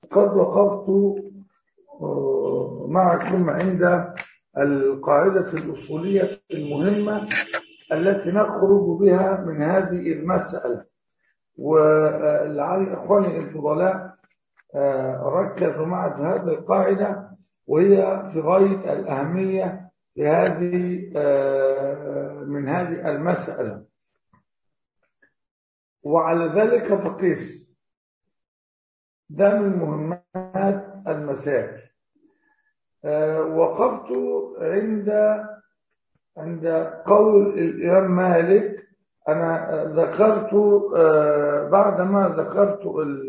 قد وقفت معكم عند القاعدة الأصولية المهمة التي نخرج بها من هذه المسألة ولعل إخواني الفضلاء ركزوا معي في هذه القاعدة وهي في غاية الأهمية لهذه من هذه المسألة وعلى ذلك فقيس ده من مهمات المساك وقفت عند عند قول الإمام مالك أنا ذكرت بعدما ذكرت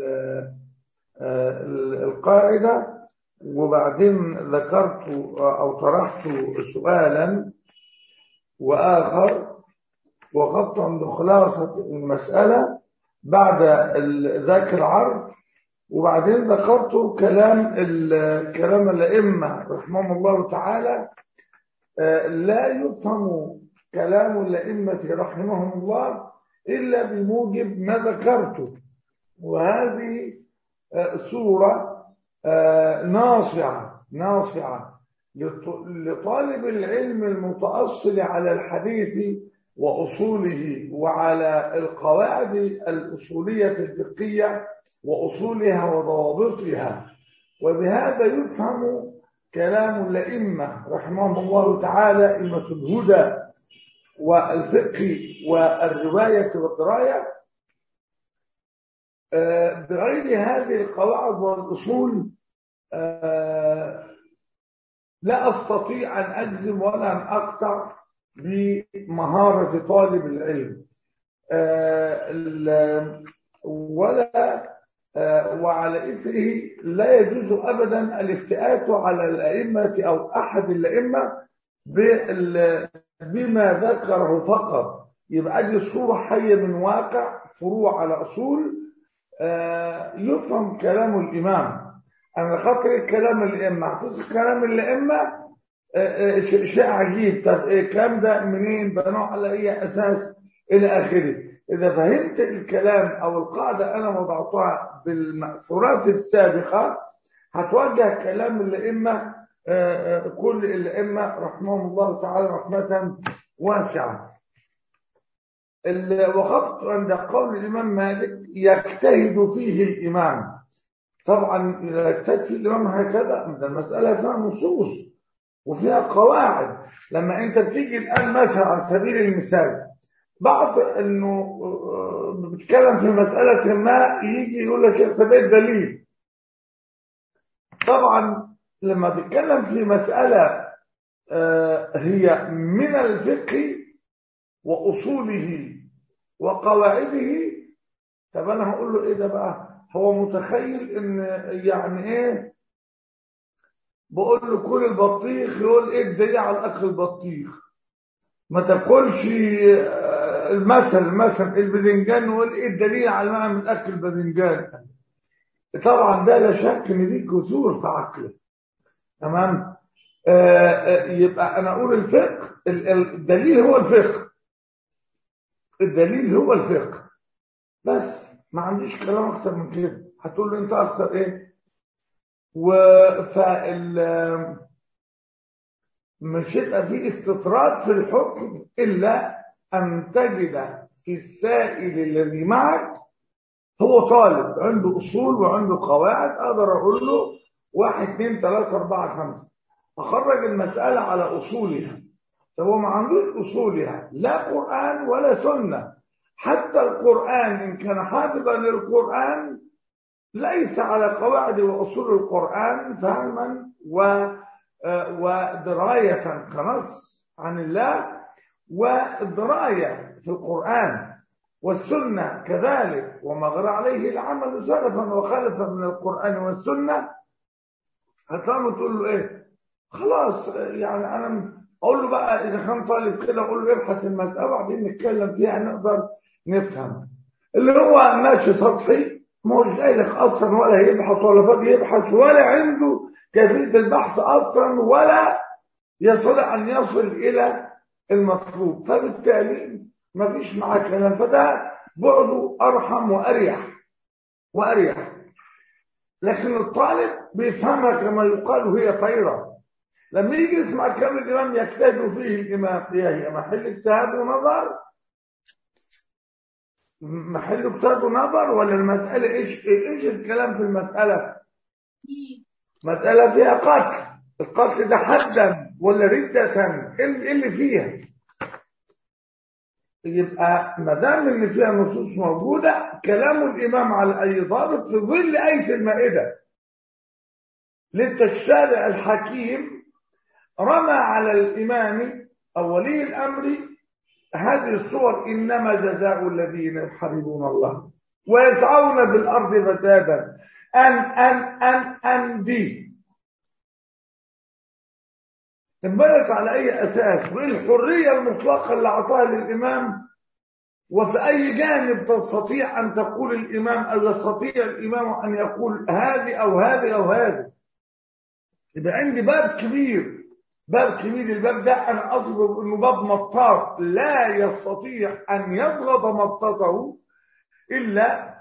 القاعدة وبعدين ذكرت أو طرحت سؤالا وآخر وقفت عند خلاصة المسألة بعد ذاك العرض وبعدين ذكرت كلام كلام الأئمة رحمهم الله تعالى لا يفهم كلام الأئمة رحمهم الله إلا بموجب ما ذكرته وهذه صورة ناصعة ناصعة لطالب العلم المتأصل على الحديث وأصوله وعلى القواعد الأصولية الفقهية وأصولها وضوابطها وبهذا يفهم كلام الأئمة رحمهم الله تعالى أئمة الهدى والفقه والرواية والدراية بغير هذه القواعد والأصول لا أستطيع أن أجزم ولا أن أقطع بمهارة طالب العلم ولا وعلى إثره لا يجوز أبدا الافتئات على الأئمة أو أحد الأئمة بما ذكره فقط يبقى دي صورة حية من واقع فروع على أصول يفهم كلام الإمام أنا خاطر كلام الأئمة اعتصر كلام الأئمة شيء عجيب طب إيه الكلام ده منين بنوع على أي أساس إلى آخره إذا فهمت الكلام أو القاعدة أنا وضعتها بالمأثورات السابقة هتوجه كلام الأئمة كل الأئمة رحمهم الله تعالى رحمة واسعة وقفت عند قول الإمام مالك يجتهد فيه الإمام طبعا يجتهد فيه الإمام هكذا ده المسألة فيها نصوص وفيها قواعد لما أنت بتيجي الآن مثلا على سبيل المثال بعض انه بيتكلم في مسألة ما يجي يقول لك طب ايه الدليل طبعا لما تتكلم في مسألة هي من الفقه وأصوله وقواعده طب انا هقول له ايه ده بقى هو متخيل ان يعني ايه بقول له كل البطيخ يقول ايه الدليل على اكل البطيخ ما تاكلش المثل مثلا الباذنجان نقول ايه الدليل على معنى من اكل الباذنجان طبعا ده لا شك ان دي كثور في عقله تمام آه يبقى انا اقول الفقه الدليل هو الفقه الدليل هو الفقه بس ما عنديش كلام اكتر من كده هتقول لي انت اكتر ايه وفال مش هيبقى في استطراد في الحكم الا أن تجد في السائل الذي معك هو طالب عنده أصول وعنده قواعد أقدر أقول له واحد اثنين ثلاثة أربعة خمسة أخرج المسألة على أصولها طب هو ما عندوش أصولها لا قرآن ولا سنة حتى القرآن إن كان حافظا للقرآن ليس على قواعد وأصول القرآن فهما و ودراية كنص عن الله والدراية في القرآن والسنة كذلك وما غير عليه العمل سلفا وخلفا من القرآن والسنة هتلاقوا تقول له ايه خلاص يعني انا اقول له بقى اذا كان طالب كده اقول له ابحث المسألة وبعدين نتكلم فيها نقدر نفهم اللي هو ماشي سطحي مش جاي لك اصلا ولا يبحث ولا فاضي يبحث ولا عنده كيفية البحث اصلا ولا يستطيع ان يصل الى المطلوب فبالتالي ما فيش معاه كلام فده بعده ارحم واريح واريح لكن الطالب بيفهمها كما يقال وهي طيرة لما يجي يسمع كلام الإمام يجتهد فيه الإمام هي محل اجتهاد ونظر محل اجتهاد ونظر ولا المسألة إيش إيش الكلام في المسألة مسألة فيها قتل القتل ده حدا ولا ردة ايه اللي فيها يبقى ما دام ان فيها نصوص موجوده كلام الامام على اي ضابط في ظل ايه المائده للتشارع الحكيم رمى على الامام او ولي الامر هذه الصور انما جزاء الذين يحاربون الله ويسعون بالارض فسادا ان ان ان ان دي انبنت على اي اساس وايه الحريه المطلقه اللي اعطاها للامام وفي اي جانب تستطيع ان تقول الامام او يستطيع الامام ان يقول هذه او هذه او هذه يبقى عندي باب كبير باب كبير الباب ده انا اصبر انه باب مطاط لا يستطيع ان يضغط مطاطه الا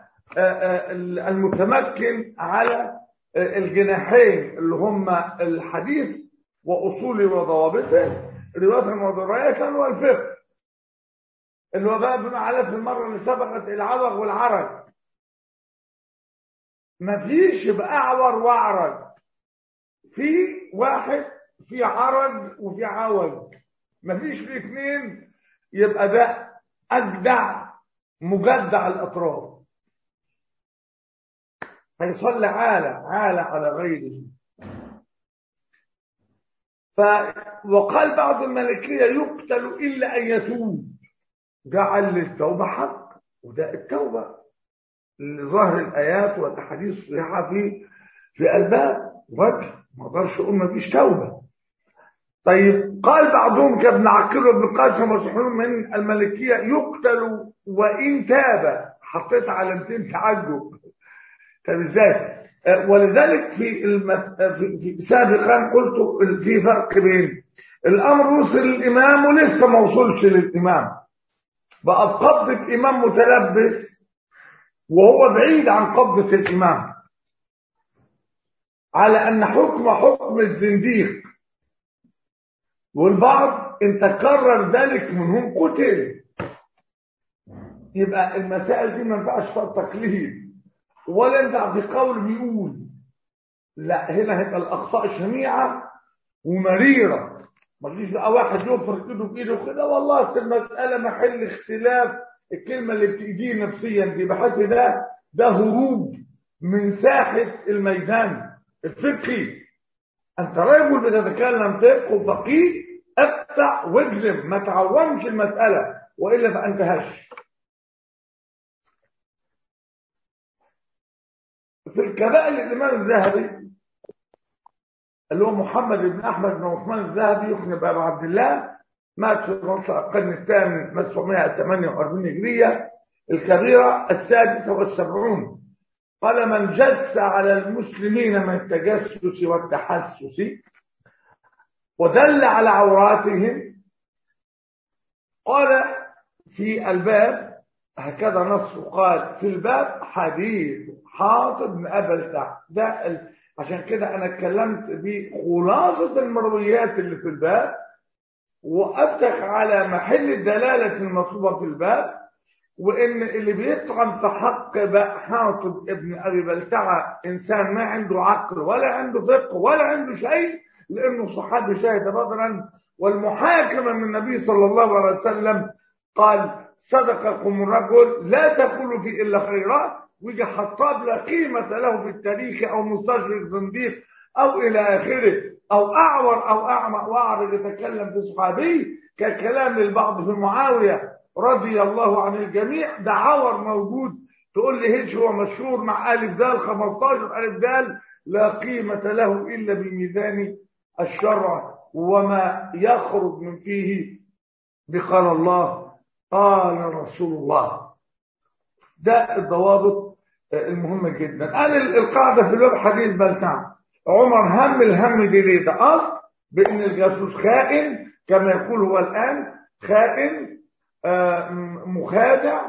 المتمكن على الجناحين اللي هم الحديث وأصوله وضوابطه رواية ودراية والفقه اللي هو بقى بما عليه في المرة اللي سبقت العوغ والعرج مفيش يبقى أعور وأعرج في واحد في عرج وفي عوج مفيش في اثنين يبقى ده أجدع مجدع الأطراف هيصلي عالة عالة على غيره ف وقال بعض الملكية يقتل إلا أن يتوب جعل للتوبة حق وده التوبة ظاهر الآيات والأحاديث الصحيحة في في الباب وجه ما اقدرش اقول ما فيش توبة طيب قال بعضهم كابن عقيل وابن قاسم وصحيح من الملكية يقتل وإن تاب حطيت علامتين تعجب طب ازاي ولذلك في, المس... في... في سابقا قلت في فرق بين الامر وصل للامام ولسه ما وصلش للامام بقى بقبضة امام متلبس وهو بعيد عن قبضة الامام على ان حكم حكم الزنديق والبعض ان تكرر ذلك منهم قتل يبقى المسائل دي ما ينفعش فيها تقليد ولا ينفع في قول بيقول لا هنا هيبقى الاخطاء شنيعه ومريره ما تجيش بقى واحد يفرق ايده في ايده كده والله اصل المساله محل اختلاف الكلمه اللي بتاذيه نفسيا دي بحس ده ده هروب من ساحه الميدان الفقهي انت رجل بتتكلم فقه وفقيه ابتع واجزم ما تعومش المساله والا فانت هش في الكبائر الإمام الذهبي اللي هو محمد بن أحمد بن عثمان الذهبي يخني بأبو عبد الله مات في القرن الثامن 748 هجرية الكبيرة السادسة والسبعون قال من جس على المسلمين من التجسس والتحسس ودل على عوراتهم قال في الباب هكذا نص قال في الباب حديث حاطب بن أبلتع ده ال... عشان كده أنا اتكلمت بخلاصة المرويات اللي في الباب وأفتح على محل الدلالة المطلوبة في الباب وإن اللي بيطعن في حق بقى حاطب ابن أبي بلتعة إنسان ما عنده عقل ولا عنده فقه ولا عنده شيء لأنه صحابي شاهد بدرا والمحاكمة من النبي صلى الله عليه وسلم قال صدقكم الرجل لا تقولوا فيه إلا خيرا ويجي حطاب لا قيمة له في التاريخ أو مستشرق زنديق أو إلى آخره أو أعور أو أعمى وأعرض يتكلم في صحابي ككلام البعض في معاوية رضي الله عن الجميع ده عور موجود تقول لي هيش هو مشهور مع ألف دال 15 ألف دال لا قيمة له إلا بميزان الشرع وما يخرج من فيه بقال الله قال رسول الله ده الضوابط المهمة جدا قال القاعدة في الباب حديث بلتع عمر هم الهم دي ليه ده أصل بأن الجاسوس خائن كما يقول هو الآن خائن مخادع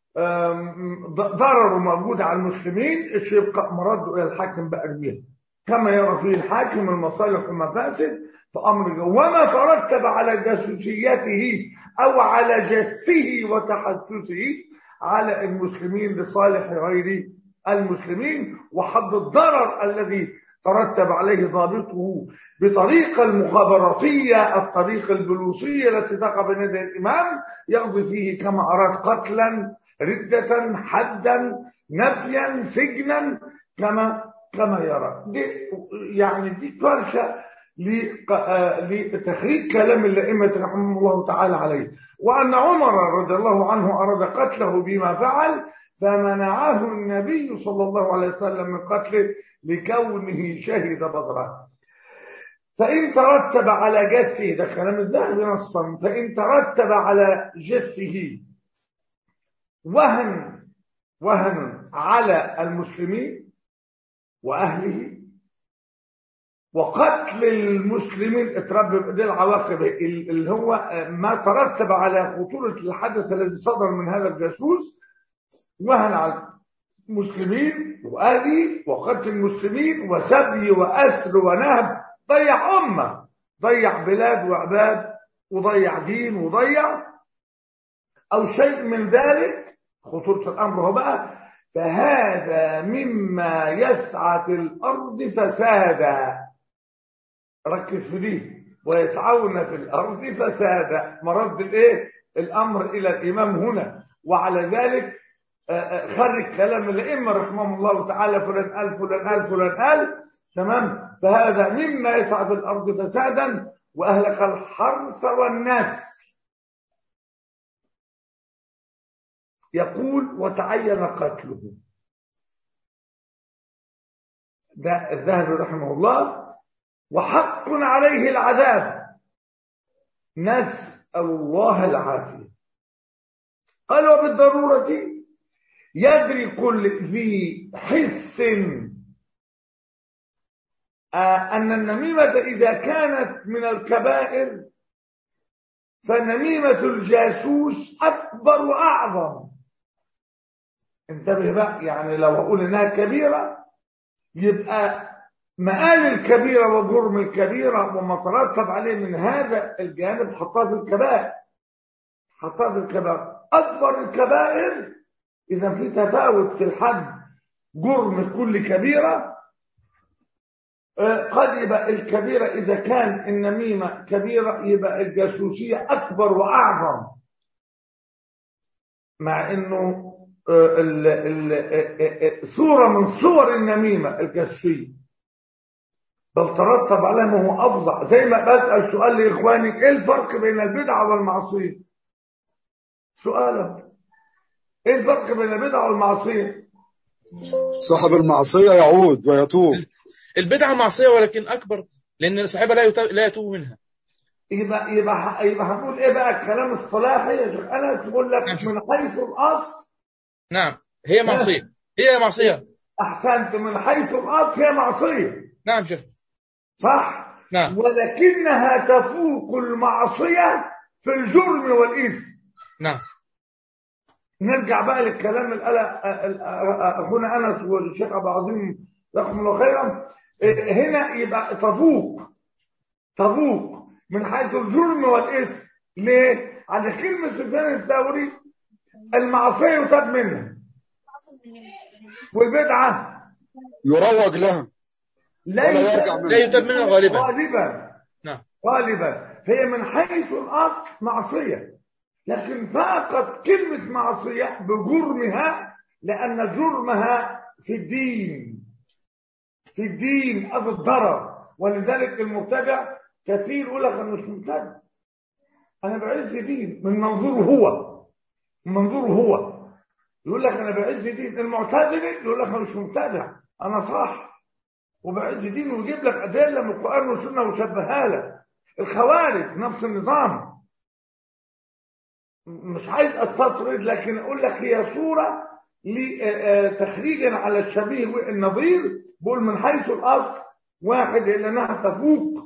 ضرره موجود على المسلمين يبقى مرده الى الحاكم بأربيه كما يرى فيه الحاكم المصالح والمفاسد فأمر وما ترتب على جاسوسيته أو على جسه وتحسسه على المسلمين لصالح غير المسلمين وحد الضرر الذي ترتب عليه ضابطه بطريقة المخابراتية الطريقة البلوسية التي تقع بين يدي الإمام يقضي فيه كما أراد قتلا ردة حدا نفيا سجنا كما كما يرى دي يعني دي فرشة لتخريج كلام الأئمة رحمه الله تعالى عليه وأن عمر رضي الله عنه أراد قتله بما فعل فمنعه النبي صلى الله عليه وسلم من قتله لكونه شهد بدرا فإن ترتب على جسه ده كلام الذهبي نصا فإن ترتب على جسه وهن وهن على المسلمين وأهله وقتل المسلمين اتربى دي العواقب اللي هو ما ترتب على خطورة الحدث الذي صدر من هذا الجاسوس وهن على المسلمين وأهلي وقتل المسلمين وسبي وأسر ونهب ضيع أمة ضيع بلاد وعباد وضيع دين وضيع أو شيء من ذلك خطورة الأمر هو بقى فهذا مما يسعى في الأرض فسادا ركز في دي ويسعون في الأرض فسادا مرد الإيه الأمر إلى الإمام هنا وعلى ذلك خرج كلام الائمه رحمهم الله تعالى فلان قال فلان قال فلان قال تمام فهذا مما يسعى في الارض فسادا واهلك الحرث والنسل يقول وتعين قتله ده الذهبي رحمه الله وحق عليه العذاب نسأل الله العافية قال وبالضرورة يدري كل ذي حس أن النميمة إذا كانت من الكبائر فنميمة الجاسوس أكبر وأعظم انتبه بقى يعني لو أقول إنها كبيرة يبقى مآل الكبيرة وجرم الكبيرة وما ترتب عليه من هذا الجانب حطها في الكبائر حطها في الكبائر أكبر الكبائر إذا في تفاوت في الحد جرم كل كبيرة قد يبقى الكبيرة إذا كان النميمة كبيرة يبقى الجاسوسية أكبر وأعظم مع إنه ال ال صورة من صور النميمة الجاسوسية بل ترتب عليها ما هو أفظع زي ما بسأل سؤال لإخواني إيه الفرق بين البدعة والمعصية سؤالا ايه الفرق بين البدعه والمعصيه صاحب المعصيه يعود ويتوب البدعه معصيه ولكن اكبر لان صاحبها لا يتوب لا يتوب منها يبقى يبقى يبقى هنقول ايه بقى الكلام الصلاحي يا شيخ انس بقول لك من حيث الاصل نعم هي معصيه هي معصيه احسنت من حيث الاصل هي معصيه نعم شيخ صح نعم ولكنها تفوق المعصيه في الجرم والاثم نعم نرجع بقى للكلام اللي قال اخونا انس والشيخ ابو عظيم رحمه الله خيرا هنا يبقى تفوق تفوق من حيث الجرم والاثم ليه؟ على كلمه سفيان الثوري المعصيه يتاب منها والبدعه يروج لها لا ولا يرجع منها لا يتاب منها غالبا غالبا نعم غالبا فهي من حيث الاصل معصيه لكن فاقت كلمة معصية بجرمها لأن جرمها في الدين في الدين أو الضرر ولذلك المبتدع كثير يقول لك أنا مش مبتدع أنا بعز دين من منظوره هو من منظوره هو يقول لك أنا بعز دين المعتزلي يقول لك أنا مش مبتدع أنا صح وبعز دين ويجيب لك أدلة من القرآن والسنة ويشبهها لك الخوارج نفس النظام مش عايز استطرد لكن اقول لك هي صوره لتخريجا على الشبيه والنظير بقول من حيث الاصل واحد لانها تفوق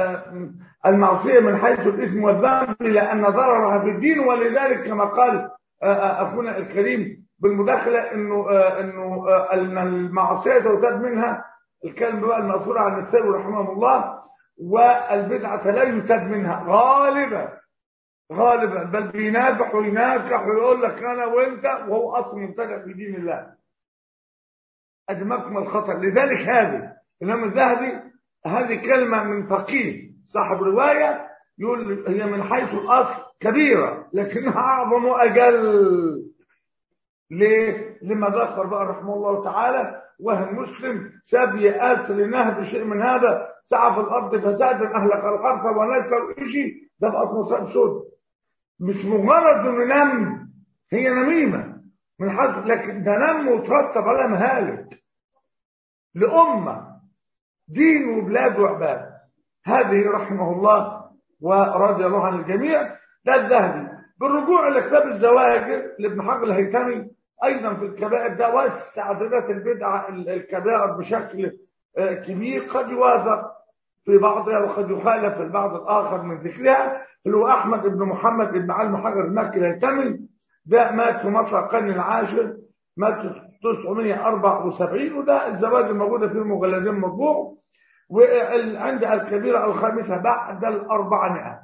المعصيه من حيث الاثم والذنب لان ضررها في الدين ولذلك كما قال اخونا الكريم بالمداخله انه آه، انه آه، ان المعصيه ترتد منها الكلمه بقى الماثوره عن الثاني رحمه الله والبدعه لا يتاب منها غالبا غالبا بل بينافح ويناكح ويقول لك انا وانت وهو اصلا مبتدع في دين الله ادي مكمن الخطر لذلك هذه الامام الذهبي هذه كلمه من فقيه صاحب روايه يقول هي من حيث الاصل كبيره لكنها اعظم واجل ليه؟ لما ذكر بقى رحمه الله تعالى وهم مسلم ساب يأس لنهب شيء من هذا سعى في الارض فسادا اهلك الحرث ونسى شيء ده بقى مصاب سود مش مجرد انه نم هي نميمه من حظ لكن ده نم وترتب على مهالك لامه دين وبلاد وعباد هذه رحمه الله ورضي الله عن الجميع ده الذهبي بالرجوع الى كتاب الزواجر لابن حجر الهيثمي ايضا في الكبائر ده وسع دائره البدع الكبائر بشكل آه، كبير قد يوافق في بعضها وقد يخالف في البعض الاخر من ذكرها اللي هو احمد بن محمد بن علم حجر المكي الهيثمي ده مات في مطلع القرن العاشر مات 974 وده الزواج الموجوده في المجلدين مطبوع وعند الكبيره الخامسه بعد الأربعمائة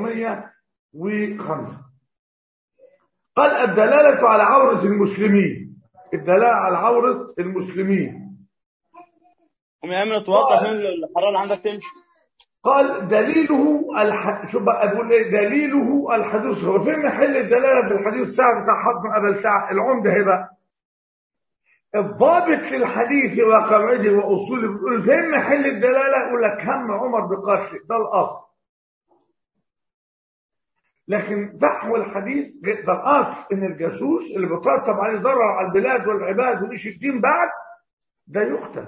405 قال الدلالة على عورة المسلمين الدلالة على عورة المسلمين قوم يا امن توقف من الحراره عندك تمشي قال دليله الح... شو بقى بقول ايه دليله الحديث هو فين محل الدلاله في الحديث ساعه بتاع حضن ابا الساعه العمده هي بقى الضابط للحديث وقواعده واصوله بيقول فين محل الدلاله يقول لك هم عمر بقرش ده الاصل لكن فحوى الحديث ده الاصل ان الجاسوس اللي بيترتب عليه ضرر على البلاد والعباد وليش الدين بعد ده يقتل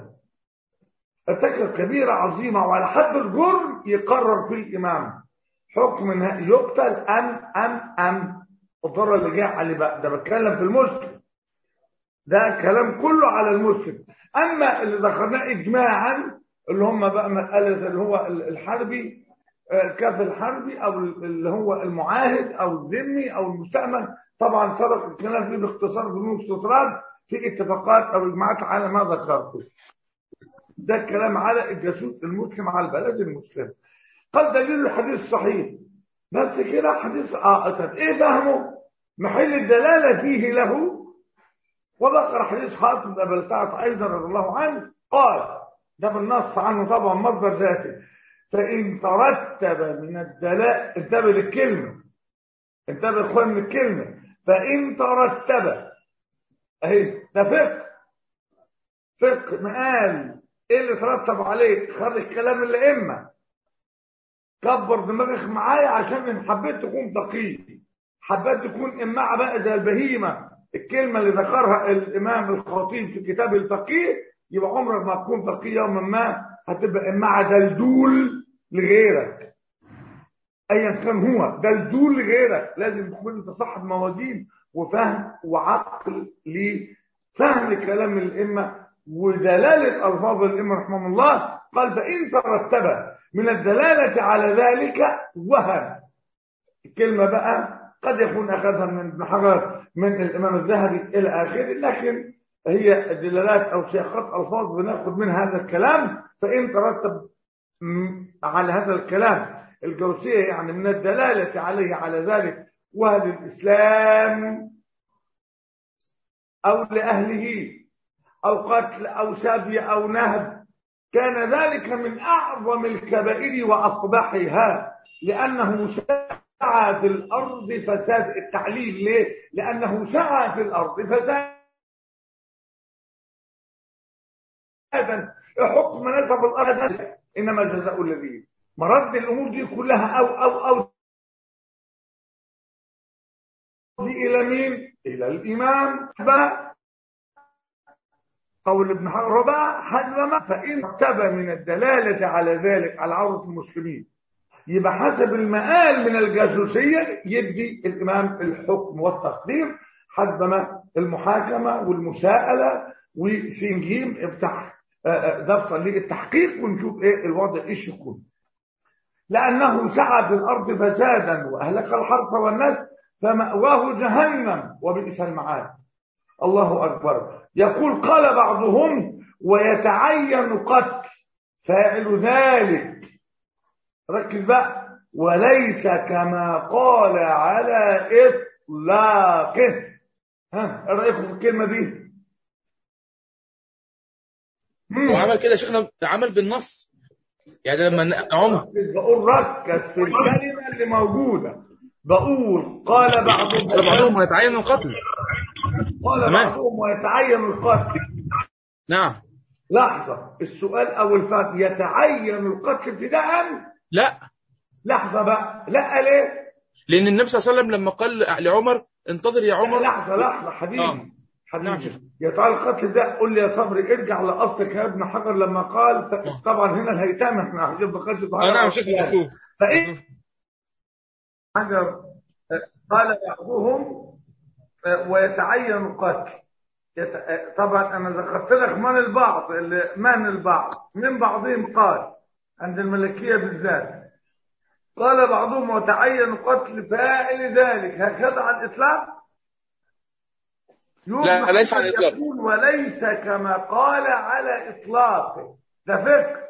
ارتكب كبيرة عظيمة وعلى حد الجرم يقرر في الإمام حكم إن يقتل أم أم أم الضرر اللي جاي عليه بقى ده بتكلم في المسلم ده كلام كله على المسلم أما اللي ذكرناه إجماعا اللي هم بقى مسألة اللي هو الحربي الكاف الحربي أو اللي هو المعاهد أو الذمي أو المستأمن طبعا سبق الكلام فيه باختصار بدون استطراد في اتفاقات أو إجماعات على ما ذكرته ده الكلام على الجاسوس المسلم على البلد المسلم قال دليل الحديث صحيح بس كده حديث اه طب ايه فهمه محل الدلاله فيه له وذكر حديث حاتم بن بلتعت ايضا رضي الله عنه قال ده بالنص عنه طبعا مصدر ذاتي فان ترتب من الدلاله انتبه للكلمه انتبه يا اخوان من الكلمه فان ترتب اهي ده فقه فقه مقال ايه اللي ترتب عليه خد الكلام الائمه كبر دماغك معايا عشان ان حبيت تكون فقيه حبيت تكون امعه بقى زي البهيمه الكلمه اللي ذكرها الامام الخطيب في كتاب الفقيه يبقى عمرك ما تكون فقيه يوما ما هتبقى امعه دلدول لغيرك ايا كان هو دلدول لغيرك لازم تكون انت صاحب موازين وفهم وعقل لفهم كلام الائمه ودلالة ألفاظ الإمام رحمه الله قال فإن ترتب من الدلالة على ذلك وهم الكلمة بقى قد يكون أخذها من ابن حجر من الإمام الذهبي إلى آخره لكن هي دلالات أو سياقات ألفاظ بناخذ من هذا الكلام فإن ترتب على هذا الكلام الجوسية يعني من الدلالة عليه على ذلك وهل الإسلام أو لأهله أو قتل أو سبي أو نهب كان ذلك من أعظم الكبائر وأقبحها لأنه سعى في الأرض فساد التعليل ليه؟ لأنه سعى في الأرض فساد حكم نسب الأرض إنما جزاء الذين مرد الأمور دي كلها أو أو أو دي إلى مين؟ إلى الإمام بقى قول ابن حجر بقى حذف فإن ارتب من الدلالة على ذلك على عورة المسلمين يبقى حسب المآل من الجاسوسية يدي الإمام الحكم والتقدير حسب المحاكمة والمساءلة وسينجيم افتح دفتر للتحقيق ونشوف ايه الوضع ايش يكون لأنه سعى في الأرض فسادا وأهلك الحرث والناس فمأواه جهنم وبئس المعاد الله أكبر يقول قال بعضهم ويتعين قتل فاعل ذلك ركز بقى وليس كما قال على إطلاقه ها ايه رأيكم في الكلمة دي مم. وعمل كده شيخنا عمل بالنص يعني لما ن- عمر بقول ركز في الكلمة اللي موجودة بقول قال بعضهم قال بعضهم يتعين القتل قال تمام. بعضهم ويتعين القتل نعم لحظة السؤال أو الفات يتعين القتل ابتداء لا لحظة بقى لا ليه لان النبي صلى الله عليه وسلم لما قال لعمر انتظر يا عمر لحظة لحظة حبيبي آه. نعم شيخ. حبيبي يتعين القتل ده قول لي يا صبري ارجع لأصلك يا ابن حجر لما قال ف- طبعا هنا الهيتام احنا هنجيب قتل اه نعم شيخ مكتوب فإيه حجر آه، قال بعضهم آه، ويتعين القتل يت... آه، طبعا انا ذكرت لك من البعض اللي من البعض من بعضهم قال عند الملكيه بالذات قال بعضهم وتعين قتل فاعل ذلك هكذا على الاطلاق لا، ليس على الإطلاق. يقول وليس كما قال على اطلاقه ده فكر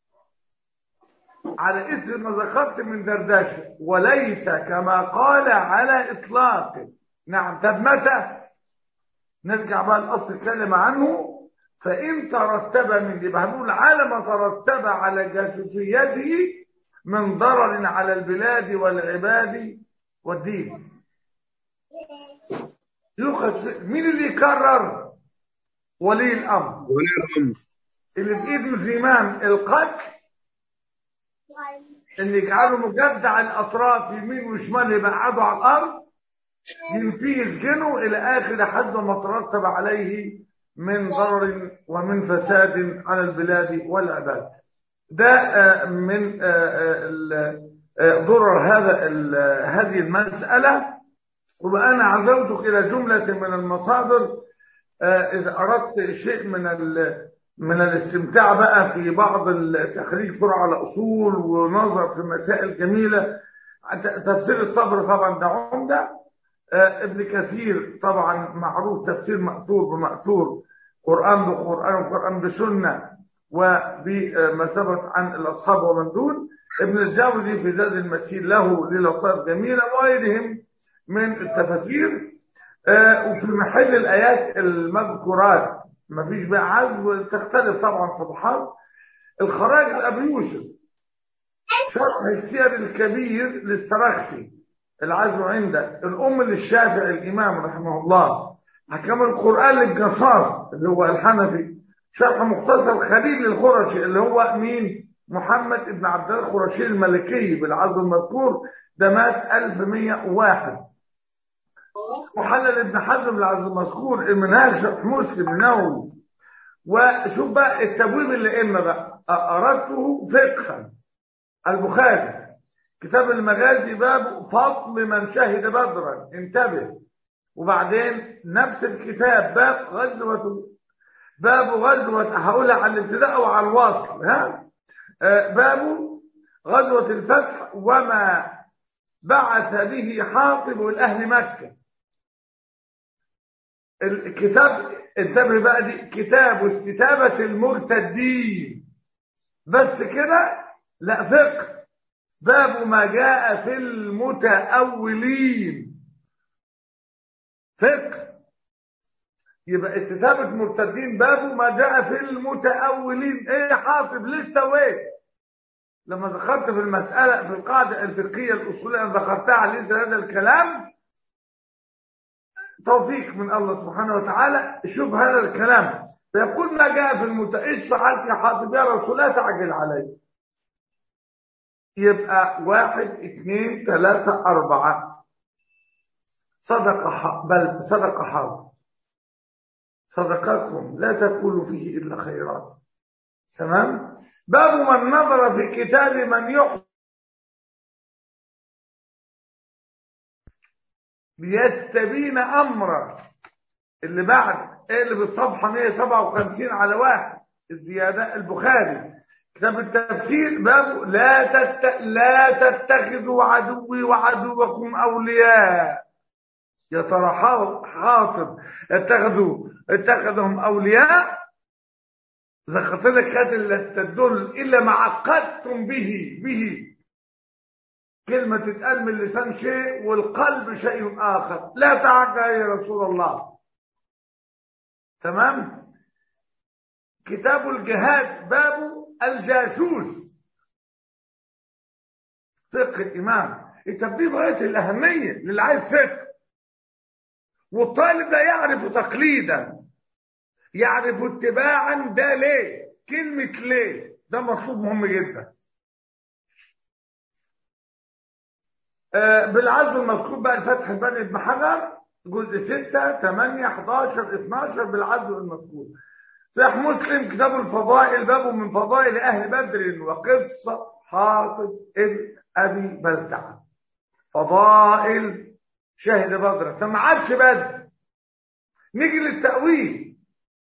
على اسم ما ذكرت من دردشه وليس كما قال على اطلاقه نعم طب متى نرجع بقى لاصل الكلمه عنه فان ترتب من يبقى هنقول على ما ترتب على جاسوسيته من ضرر على البلاد والعباد والدين يؤخذ في- مين اللي يكرر ولي الامر ولي الأمر اللي بايده زمام القتل اللي يجعله مجدع الاطراف يمين وشمال يبعده على الارض ينفيه يسجنه الى اخر لحد ما ترتب عليه من ضرر ومن فساد على البلاد والعباد ده آه، من آه، آه، ال- آه، ضرر هذا ال- هذه المسألة وأنا عزوتك إلى جملة من المصادر آه، إذا أردت شيء من ال- من الاستمتاع بقى في بعض التخريج فرع على أصول ونظر في مسائل جميلة ت- تفسير الطبر طبعا ده عمدة آه، ابن كثير طبعا معروف تفسير مأثور بمأثور قرآن بقرآن وقرآن بسنة وبما ثبت عن الأصحاب ومن دون ابن الجوزي في زاد المسير له للطائف جميلة وغيرهم من التفاسير آه، وفي محل الآيات المذكورات ما فيش بقى عزو تختلف طبعا صفحات الخراج الأبي يوسف شرح السير الكبير للسرخسي العزو عنده الأم للشافعي الإمام رحمه الله حكم القرآن للجصاص اللي هو الحنفي شرح مختصر خليل للخرشي اللي هو مين محمد بن عبد الله الخرشي الملكي بالعزو المذكور ده مات 1101 محلل ابن حزم العزو المذكور المنهاج شرح مسلم النووي وشوف بقى التبويب اللي إما بقى أردته فقها البخاري كتاب المغازي باب فضل من شهد بدرا انتبه وبعدين نفس الكتاب باب غزوة باب غزوة هقولها على الابتداء وعلى الوصل ها آه، باب غزوة الفتح وما بعث به حاطب لأهل مكة الكتاب انتبه بقى دي كتاب استتابة المرتدين بس كده لا فقه باب ما جاء في المتأولين فقه يبقى استتابة مرتدين باب ما جاء في المتأولين ايه يا حاطب لسه وين لما ذكرت في المسألة في القاعدة الفقهية الأصولية أنا ذكرتها على إثر هذا الكلام توفيق من الله سبحانه وتعالى شوف هذا الكلام فيقول ما جاء في المت ايش فعلت يا حاطب يا رسول لا تعجل علي يبقى واحد اثنين ثلاثة أربعة صدق ح- بل صدق حاضر صدقكم لا تقولوا فيه إلا خيرات تمام باب من نظر في كتاب من يحب ليستبين أمره اللي بعد ايه اللي بالصفحة 157 على واحد الزيادة البخاري كتاب التفسير باب لا تت... لا تتخذوا عدوي وعدوكم أولياء يا ترى حا- حاطب اتخذوا اتخذهم اولياء ذكرت لك هذه اللي تدل الا ما عقدتم به به كلمة تتقال من اللسان شيء والقلب شيء آخر لا تعجل يا رسول الله تمام كتاب الجهاد باب الجاسوس فقه الإمام التبديل غاية الأهمية للي عايز فقه والطالب لا يعرف تقليدا يعرف اتباعا ده ليه كلمة ليه ده مطلوب مهم جدا آه، بالعزم المكتوب بقى الفتح بني ابن حجر جزء 6 8 11 12 بالعزم المكتوب صحيح مسلم كتاب الفضائل باب من فضائل اهل بدر وقصه حاطب ابن ابي بلتعه فضائل شهد بدر طب ما عادش بدر نيجي للتأويل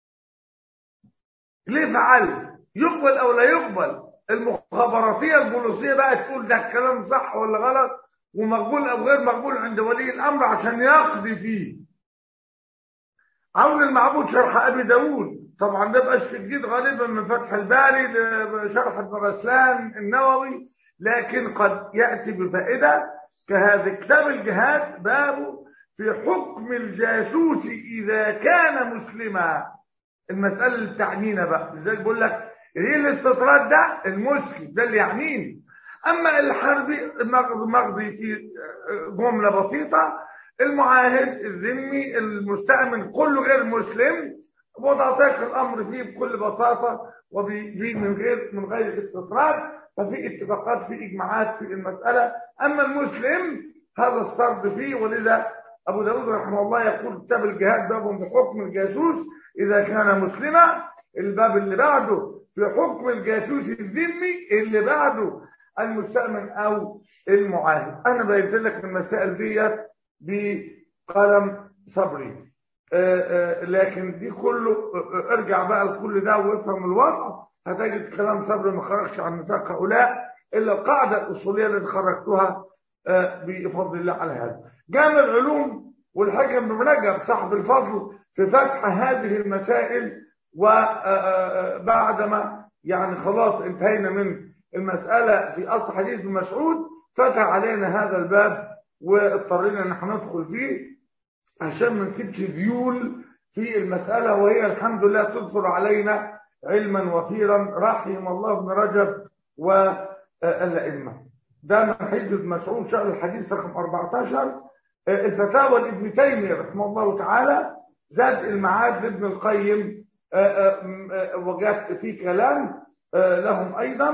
ليه فعل يقبل او لا يقبل المخابراتيه البوليسيه بقى تقول ده الكلام صح ولا غلط ومقبول او غير مقبول عند ولي الامر عشان يقضي فيه عون المعبود شرح ابي داود طبعا ده بقاش في الجديد غالبا من فتح الباري لشرح ابن رسلان النووي لكن قد ياتي بفائده كهذا كتاب الجهاد باب في حكم الجاسوس اذا كان مسلما المساله اللي بتعنينا بقى ازاي بقول لك ايه الاستطراد ده المسلم ده اللي يعنيني اما الحربي المقضي في جمله بسيطه المعاهد الذمي المستأمن كله غير مسلم وضعتك الامر فيه بكل بساطه وفي من غير من غير استطراد ففي اتفاقات في اجماعات في المساله اما المسلم هذا السرد فيه ولذا ابو داود رحمه الله يقول كتاب الجهاد باب في حكم الجاسوس اذا كان مسلما الباب اللي بعده في حكم الجاسوس الذمي اللي بعده المستأمن او المعاهد انا بينت لك المسائل ديت بقلم صبري آآ آآ لكن دي كله آآ ارجع بقى لكل ده وافهم الوضع هتجد كلام صبري ما خرجش عن نطاق هؤلاء الا القاعده الاصوليه اللي خرجتها بفضل الله على هذا جامع العلوم والحكم بن رجب صاحب الفضل في فتح هذه المسائل وبعدما يعني خلاص انتهينا من المسألة في أصل حديث ابن مسعود فتح علينا هذا الباب واضطرينا ان احنا ندخل فيه عشان ما نسيبش ذيول في المسألة وهي الحمد لله تظهر علينا علما وفيرا رحم الله ابن رجب والأئمة ده من حديث ابن مسعود شأن الحديث رقم 14 الفتاوى لابن تيمية رحمه الله تعالى زاد المعاد لابن القيم وجدت فيه كلام لهم أيضا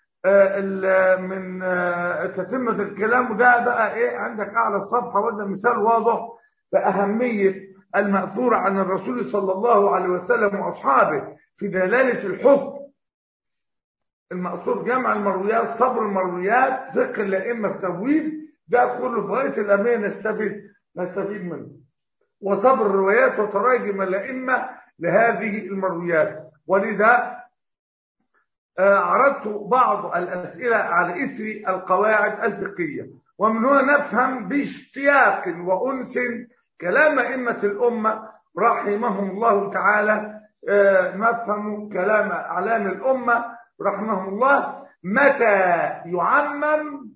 من تتمة الكلام وده بقى ايه عندك اعلى الصفحة وده مثال واضح فأهمية المأثور عن الرسول صلى الله عليه وسلم وأصحابه في دلالة الحكم المأثور جمع المرويات صبر المرويات فقه الأئمة في تبويب ده كله في غاية الأهمية نستفيد نستفيد منه وصبر الروايات وتراجم الأئمة لهذه المرويات ولذا عرضت بعض الأسئلة على إثر القواعد الفقهية ومن هنا نفهم باشتياق وأنس كلام أئمة الأمة رحمهم الله تعالى نفهم كلام أعلام الأمة رحمهم الله متى يعمم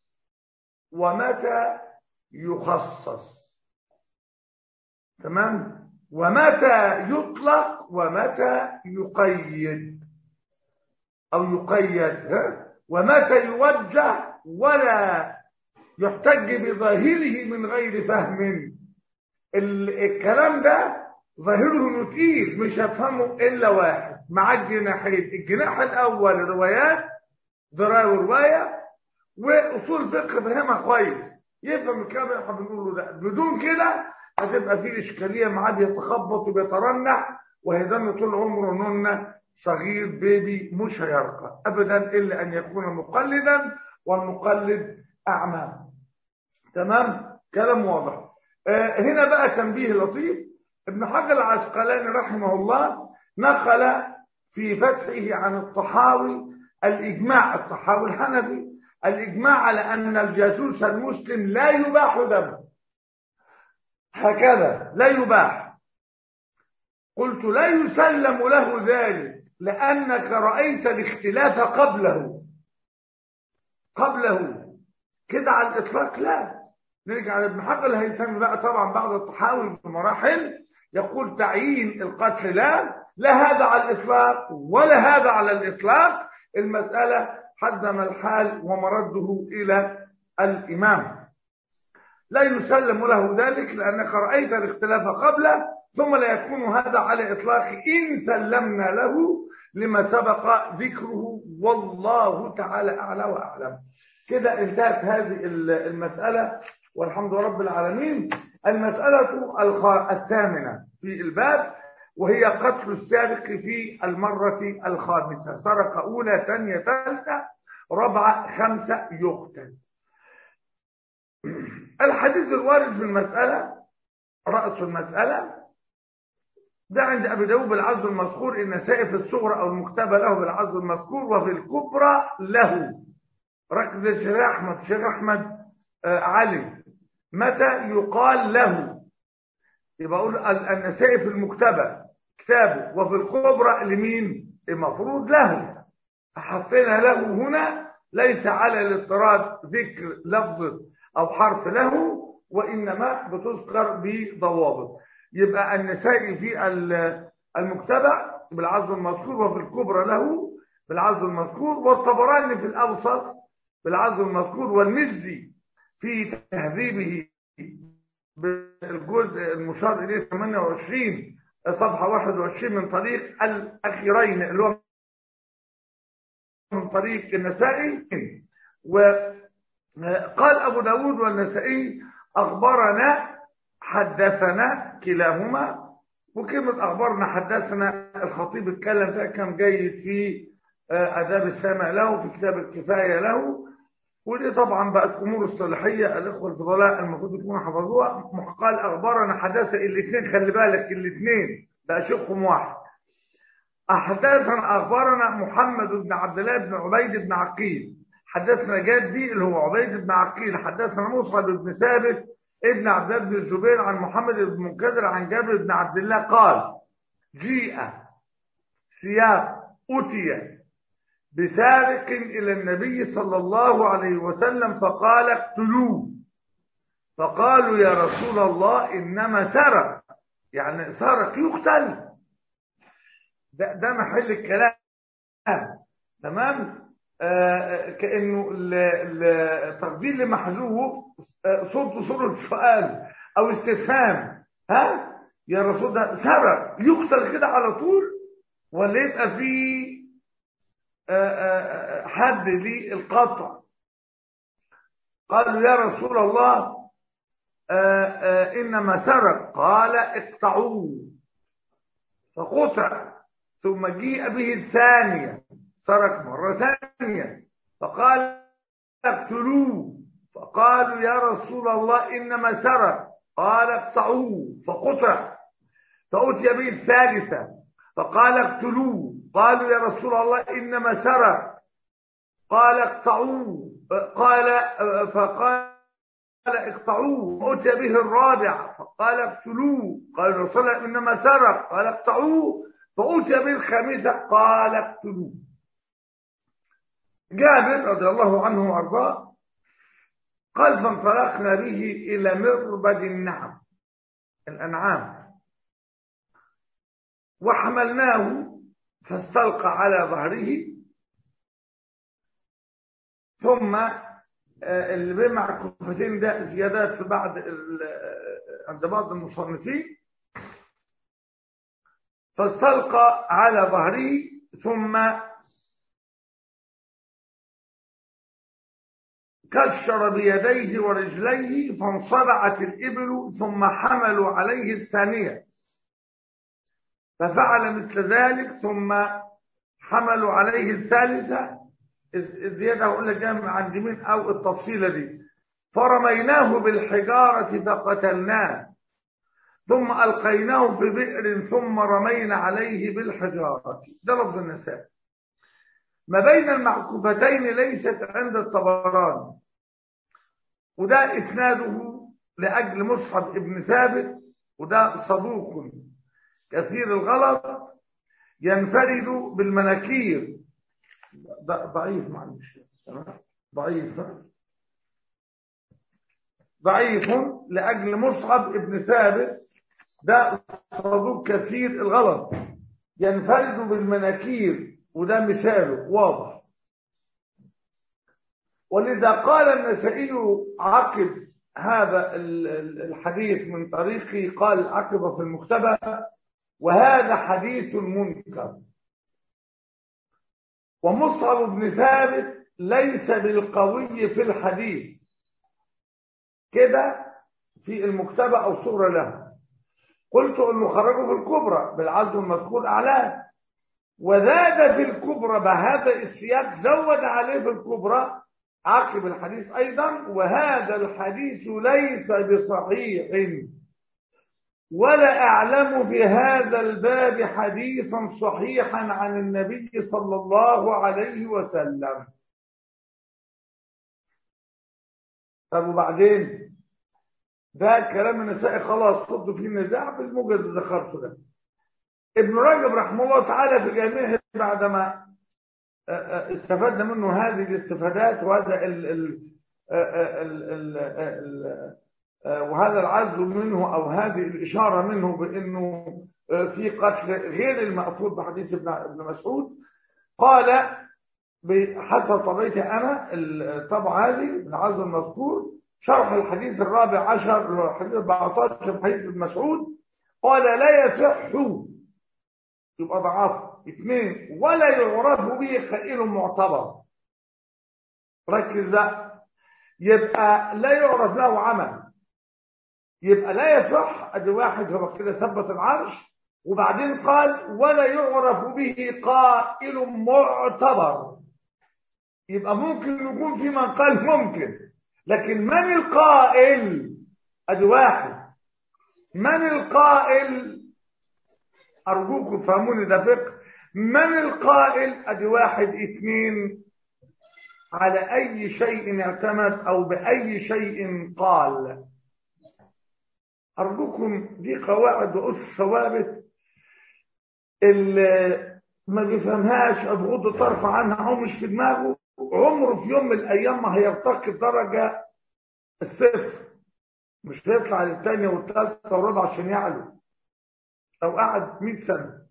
ومتى يخصص تمام ومتى يطلق ومتى يقيد أو يقيد ومتى يوجه ولا يحتج بظاهره من غير فهم الكلام ده ظاهره انه تقيل مش هفهمه الا واحد مع الجناحين الجناح الاول روايات درايه وروايه واصول فقه فهمها كويس يفهم الكلام اللي احنا بنقوله ده بدون كده هتبقى في اشكاليه معاه بيتخبط وبيترنح وهيضل طول عمره نونه صغير بيبي مش هيرقى ابدا الا ان يكون مقلدا والمقلد اعمى تمام كلام واضح آه هنا بقى تنبيه لطيف ابن حجر العسقلاني رحمه الله نقل في فتحه عن الطحاوي الاجماع الطحاوي الحنفي الاجماع على ان الجاسوس المسلم لا يباح دمه هكذا لا يباح قلت لا يسلم له ذلك لأنك رأيت الاختلاف قبله قبله كده على الإطلاق لا نرجع لابن حجر الهيثمي بقى طبعا بعد التحاول بمراحل يقول تعيين القتل لا لا هذا على الإطلاق ولا هذا على الإطلاق المسألة حدم الحال ومرده إلى الإمام لا يسلم له ذلك لأنك رأيت الاختلاف قبله ثم لا يكون هذا على إطلاق إن سلمنا له لما سبق ذكره والله تعالى أعلى وأعلم كده انتهت هذه المسألة والحمد لله رب العالمين المسألة الخ- الثامنة في الباب وهي قتل السارق في المرة الخامسة سرق أولى ثانية ثالثة رابعة خمسة يقتل الحديث الوارد في المسألة رأس المسألة ده عند أبي داود بالعزو المذكور النسائي في الصغرى أو المكتبة له بالعزو المذكور وفي الكبرى له ركز الشيخ أحمد الشيخ أحمد آه، علي متى يقال له يبقى أقول ال- النسائي في المكتبة كتابه وفي الكبرى لمين المفروض له حطينا له هنا ليس على الاضطراد ذكر لفظ أو حرف له وإنما بتذكر بضوابط يبقى النسائي في ال- المكتبة بالعزو المذكور وفي الكبرى له بالعزو المذكور والطبراني في الأوسط بالعزو المذكور والمزي في تهذيبه بالجزء المشار إليه 28 صفحة 21 من طريق الأخيرين اللي هو من طريق النسائي وقال أبو داود والنسائي أخبرنا حدثنا كلاهما وكلمة أخبرنا حدثنا الخطيب اتكلم فيها كم جيد في آه، آداب السامع له في كتاب الكفاية له ودي طبعا بقت أمور الصلاحية الإخوة الفضلاء المفروض يكونوا حفظوها قال أخبرنا حدث الاثنين خلي بالك الاثنين بقى شيخهم واحد أحدثنا أخبرنا محمد بن عبد الله بن عبيد بن عقيل حدثنا جدي اللي هو عبيد بن عقيل حدثنا مصعب بن ثابت ابن عبد الله بن الزبير عن محمد بن منكدر عن جابر بن عبد الله قال جيء ثياب أتي بسارق إلى النبي صلى الله عليه وسلم فقال اقتلوه فقالوا يا رسول الله إنما سرق يعني سرق يقتل ده, ده محل الكلام تمام آه كأنه ال- ال- التقدير لمحذوف آه، صوته صورة سؤال أو استفهام ها يا رسول ده سرق يقتل كده على طول ولا يبقى فيه آه، آه، آه، حد للقطع قالوا يا رسول الله آه، آه، إنما سرق قال اقطعوه فقطع ثم جيء به الثانية سرق مرة ثانية فقال اقتلوه فقالوا يا رسول الله إنما سرق قال اقطعوه فقطع فأتي به الثالثة فقال اقتلوه قالوا يا رسول الله إنما سرق قال اقطعوه قال فقال اقطعوه أتي به الرابع فقال اقتلوه قال الرسول الله إنما سرق قال اقطعوه فأتي به الخامسة قال اقتلوه جابر رضي الله عنه وأرضاه قال فانطلقنا به إلى مربد النعم الأنعام وحملناه فاستلقى على ظهره ثم آه، اللي بين مع الكفتين ده زيادات في بعض ال- آه، عند بعض المصنفين فاستلقى على ظهره ثم كشر بيديه ورجليه فانصرعت الإبل ثم حملوا عليه الثانية ففعل مثل ذلك ثم حملوا عليه الثالثة الزيادة أقول لك جاء عند مين أو التفصيلة دي فرميناه بالحجارة فقتلناه ثم ألقيناه في بئر ثم رمينا عليه بالحجارة ده لفظ النساء ما بين المعكوفتين ليست عند الطبراني وده إسناده لأجل مصحف ابن ثابت وده صدوق كثير الغلط ينفرد بالمناكير ض- ضعيف معلش تمام؟ ضعيف ضعيف لأجل مصعب ابن ثابت ده صدوق كثير الغلط ينفرد بالمناكير وده مثاله واضح ولذا قال النسائي عقب هذا ال- ال- الحديث من طريقي قال عقب في المكتبة وهذا حديث منكر ومصعب بن ثابت ليس بالقوي في الحديث كده في المكتبة أو صورة له قلت أنه خرجوا في الكبرى بالعدل المذكور أعلاه وزاد في الكبرى بهذا السياق زود عليه في الكبرى عقب الحديث أيضا وهذا الحديث ليس بصحيح ولا أعلم في هذا الباب حديثا صحيحا عن النبي صلى الله عليه وسلم طب وبعدين ده كلام النسائي خلاص صد فيه نزاع بالموجز اللي ذكرته ده ابن رجب رحمه الله تعالى في جامعه بعدما آه، آه، استفدنا منه هذه الاستفادات وهذا ال ال آه، ال ال ال آه، وهذا العجز منه او هذه الاشاره منه بانه آه، في قتل غير المأثور بحديث ابن ابن مسعود قال بحسب طبيعتي انا الطبعه هذه العزل المذكور شرح الحديث الرابع عشر الحديث 14 من حديث ابن مسعود قال لا يصح يبقى ضعاف اثنين ولا يعرف به خائل معتبر ركز بقى يبقى لا يعرف له عمل يبقى لا يصح ادي واحد هو كده ثبت العرش وبعدين قال ولا يعرف به قائل معتبر يبقى ممكن يكون في من قال ممكن لكن من القائل ادي واحد من القائل ارجوكم تفهموني ده فقه من القائل ادي واحد اتنين على اي شيء اعتمد او باي شيء قال ارجوكم دي قواعد واسس ثوابت اللي ما بيفهمهاش ابغض طرف عنها او مش في دماغه عمره في يوم من الايام ما هيرتقي الدرجه الصفر مش هيطلع للثانيه والثالثه والرابعه عشان يعلو لو قعد 100 سنه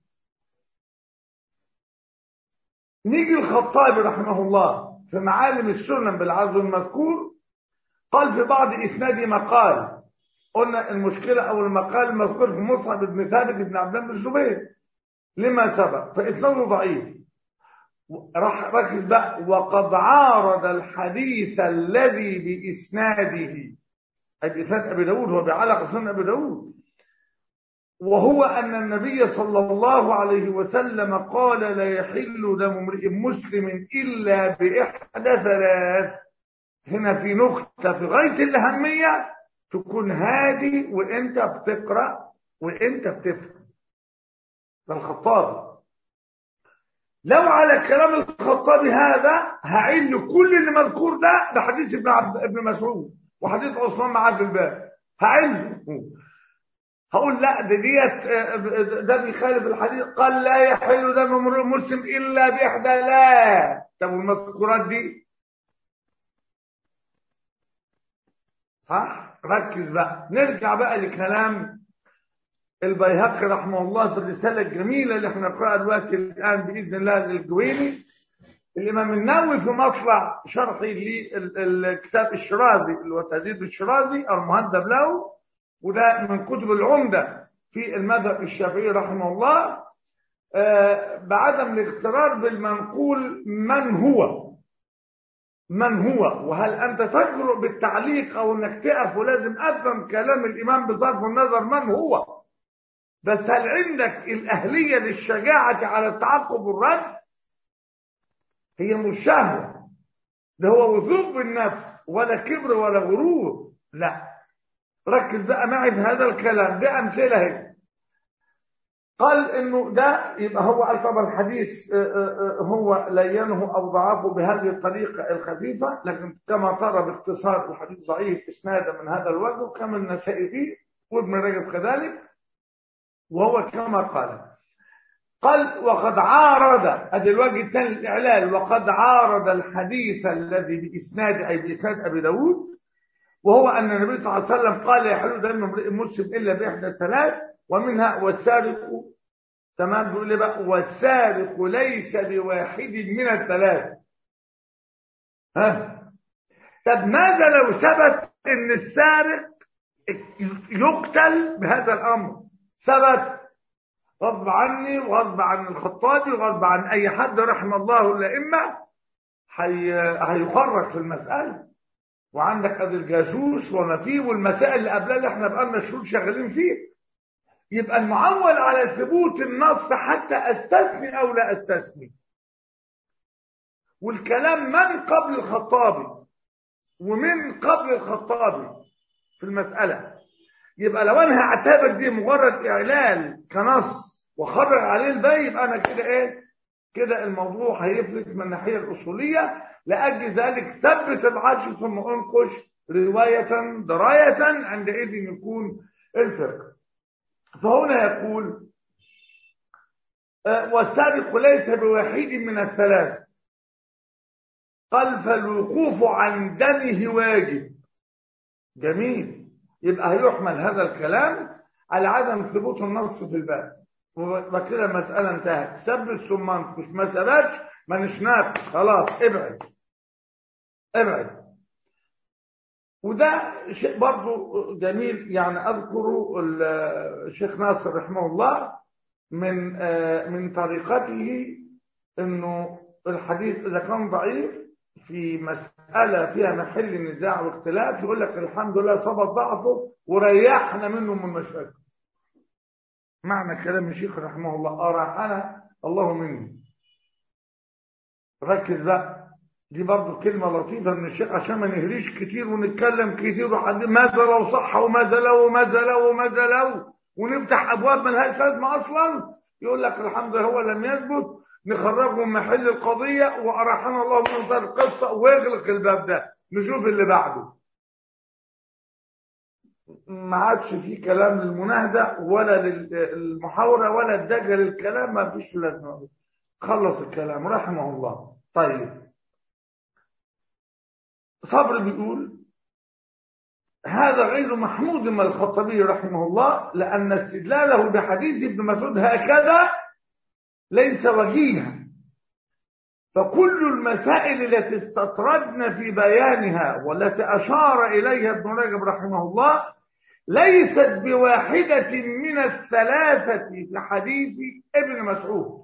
نيجي الخطابي رحمه الله في معالم السنن بالعزو المذكور قال في بعض اسناد مقال قلنا المشكله او المقال المذكور في مصعب بن ثابت بن عبد الله بن الزبير لما سبق فاسناده ضعيف راح ركز بقى وقد عارض الحديث الذي باسناده أي باسناد ابي داود هو بيعلق سنن ابي داود وهو أن النبي صلى الله عليه وسلم قال لا يحل دم امرئ مسلم إلا بإحدى ثلاث هنا في نقطة في غاية الأهمية تكون هادي وأنت بتقرأ وأنت بتفهم ده الخطابي لو على كلام الخطابي هذا هعل كل اللي مذكور ده بحديث ابن عبد ابن مسعود وحديث عثمان معاذ في الباب هعله هقول لا ده ديت ده بيخالف الحديث قال لا يحل دم امرئ مسلم الا باحدى لا طب والمذكورات دي صح ركز بقى نرجع بقى لكلام البيهقي رحمه الله في الرساله الجميله اللي احنا بنقراها دلوقتي الان باذن الله للجويني الامام النووي في مطلع شرحي للكتاب الشرازي اللي هو تهذيب الشرازي او المهذب له وده من كتب العمدة في المذهب الشافعي رحمه الله آه بعدم الاغترار بالمنقول من هو من هو وهل أنت تجرؤ بالتعليق أو أنك تقف ولازم أفهم كلام الإمام بصرف النظر من هو بس هل عندك الأهلية للشجاعة على التعقب والرد هي مش شهوة ده هو وثوق بالنفس ولا كبر ولا غرور لا ركز بقى معي في هذا الكلام دي أمثلة هي قال انه ده يبقى هو قال طبعا الحديث آه، آه، آه، هو لينه او ضعفه بهذه الطريقه الخفيفه لكن كما ترى باختصار الحديث ضعيف اسنادا من هذا الوجه وكما النسائي فيه وابن رجب كذلك وهو كما قال قال وقد عارض ادي الوجه الثاني الاعلال وقد عارض الحديث الذي باسناد اي باسناد ابي داود وهو ان النبي صلى الله عليه وسلم قال يحل دم امرئ مسلم الا باحدى الثلاث ومنها والسارق تمام بيقول لي بقى والسارق ليس بواحد من الثلاث ها طب ماذا لو ثبت ان السارق يقتل بهذا الامر ثبت غصب عني وغصب عن الخطابي وغصب عن اي حد رحم الله الائمه هي- هيخرج في المساله وعندك ادي الجاسوس وما فيه والمسائل اللي قبلها اللي احنا بقالنا شهور شغالين فيه يبقى المعول على ثبوت النص حتى استثني او لا استثني والكلام من قبل الخطابي ومن قبل الخطابي في المسألة يبقى لو انا هعتبر دي مجرد اعلان كنص وخرج عليه الباقي يبقى انا كده ايه كده الموضوع هيفلت من الناحية الأصولية لأجل ذلك ثبت العجل ثم انقش رواية دراية عندئذ يكون الفرق فهنا يقول آه، والسارق ليس بواحد من الثلاث قال فالوقوف عن دمه واجب جميل يبقى هيحمل هذا الكلام على عدم ثبوت النص في الباب وبقى كده المسألة انتهت ثبت ثم انقش ما ثبتش ما نشناقش خلاص ابعد ابعد وده شيء برضو جميل يعني اذكر ال- الشيخ ناصر رحمه الله من آه، من طريقته انه الحديث اذا كان ضعيف في مسألة فيها محل نزاع واختلاف يقول لك الحمد لله ثبت ضعفه وريحنا منه من مشاكل معنى كلام الشيخ رحمه الله أراحنا الله منه ركز بقى دي برضو كلمة لطيفة من الشيخ عشان ما نهريش كتير ونتكلم كتير وحد ماذا لو صح وماذا لو وماذا لو وماذا لو ونفتح أبواب ملهاش لازمة أصلا يقول لك الحمد لله هو لم يثبت نخرجه من محل القضية وأراحنا الله من انتهى القصة ويغلق الباب ده نشوف اللي بعده ما عادش فيه كلام للمناهدة ولا للمحاورة ولا الدجل للكلام ما فيش لازمة خلص الكلام رحمه الله طيب صبر بيقول هذا غير محمود من الخطابي رحمه الله لأن استدلاله بحديث ابن مسعود هكذا ليس وجيها فكل المسائل التي استطردنا في بيانها والتي أشار إليها ابن رجب رحمه الله ليست بواحدة من الثلاثة في حديث ابن مسعود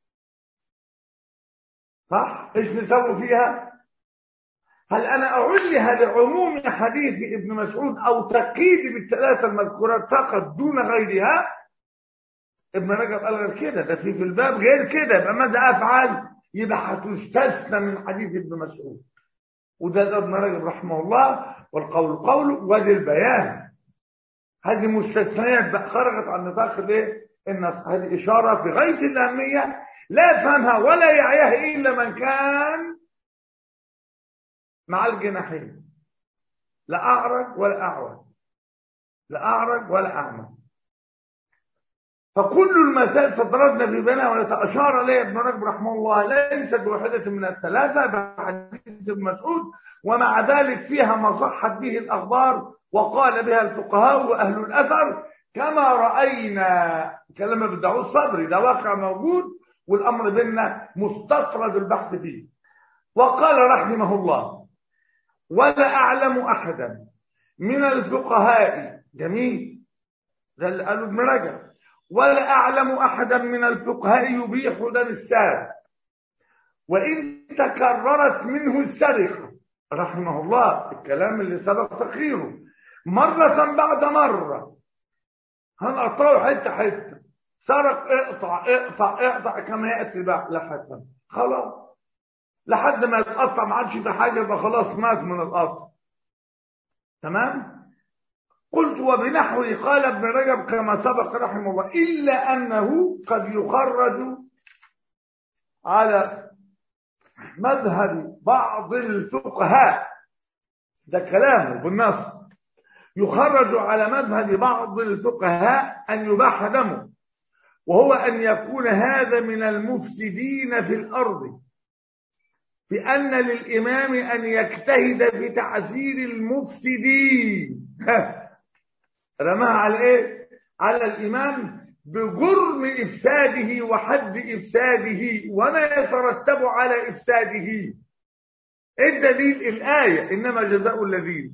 صح؟ ايش نسوي فيها؟ هل انا اعلها لعموم حديث ابن مسعود او تقييدي بالثلاثه المذكورات فقط دون غيرها؟ ابن رجب قال غير كده ده في في الباب غير كده يبقى ماذا افعل؟ يبقى هتستثنى من حديث ابن مسعود وده ده ابن رجب رحمه الله والقول قوله وادي البيان هذه مستثنيات بقى خرجت عن نطاق الايه؟ النص هذه اشاره في غايه الاهميه لا يفهمها ولا يعيها الا من كان مع الجناحين لا اعرج ولا اعوج لا اعرج ولا اعمى فكل المسائل استطردنا في بينها والتي اشار اليها ابن رجب رحمه الله ليست بواحده من الثلاثه بحديث ابن مسعود ومع ذلك فيها ما صحت به الاخبار وقال بها الفقهاء واهل الاثر كما راينا كلام ابن داود الصبري ده واقع موجود والامر بيننا مستطرد البحث فيه وقال رحمه الله ولا اعلم احدا من الفقهاء جميل ده اللي قاله ابن رجب ولا أعلم أحدا من الفقهاء يبيح دم السارق وإن تكررت منه السرقة رحمه الله الكلام اللي سبق تقريره مرة بعد مرة هنقطعه حتة حتة سرق اقطع اقطع اقطع كما يأتي بقى لحد خلاص لحد ما يتقطع ما عادش في حاجة يبقى خلاص مات من القطع تمام قلت وبنحوه قال ابن رجب كما سبق رحمه الله إلا أنه قد يخرج على مذهب بعض الفقهاء ده كلامه بالنص يخرج على مذهب بعض الفقهاء أن يباح دمه وهو أن يكون هذا من المفسدين في الأرض في أن للإمام أن يجتهد في تعزير المفسدين رماها على إيه؟ على الإمام بجرم إفساده وحد إفساده وما يترتب على إفساده الدليل الآية إنما جزاء الذين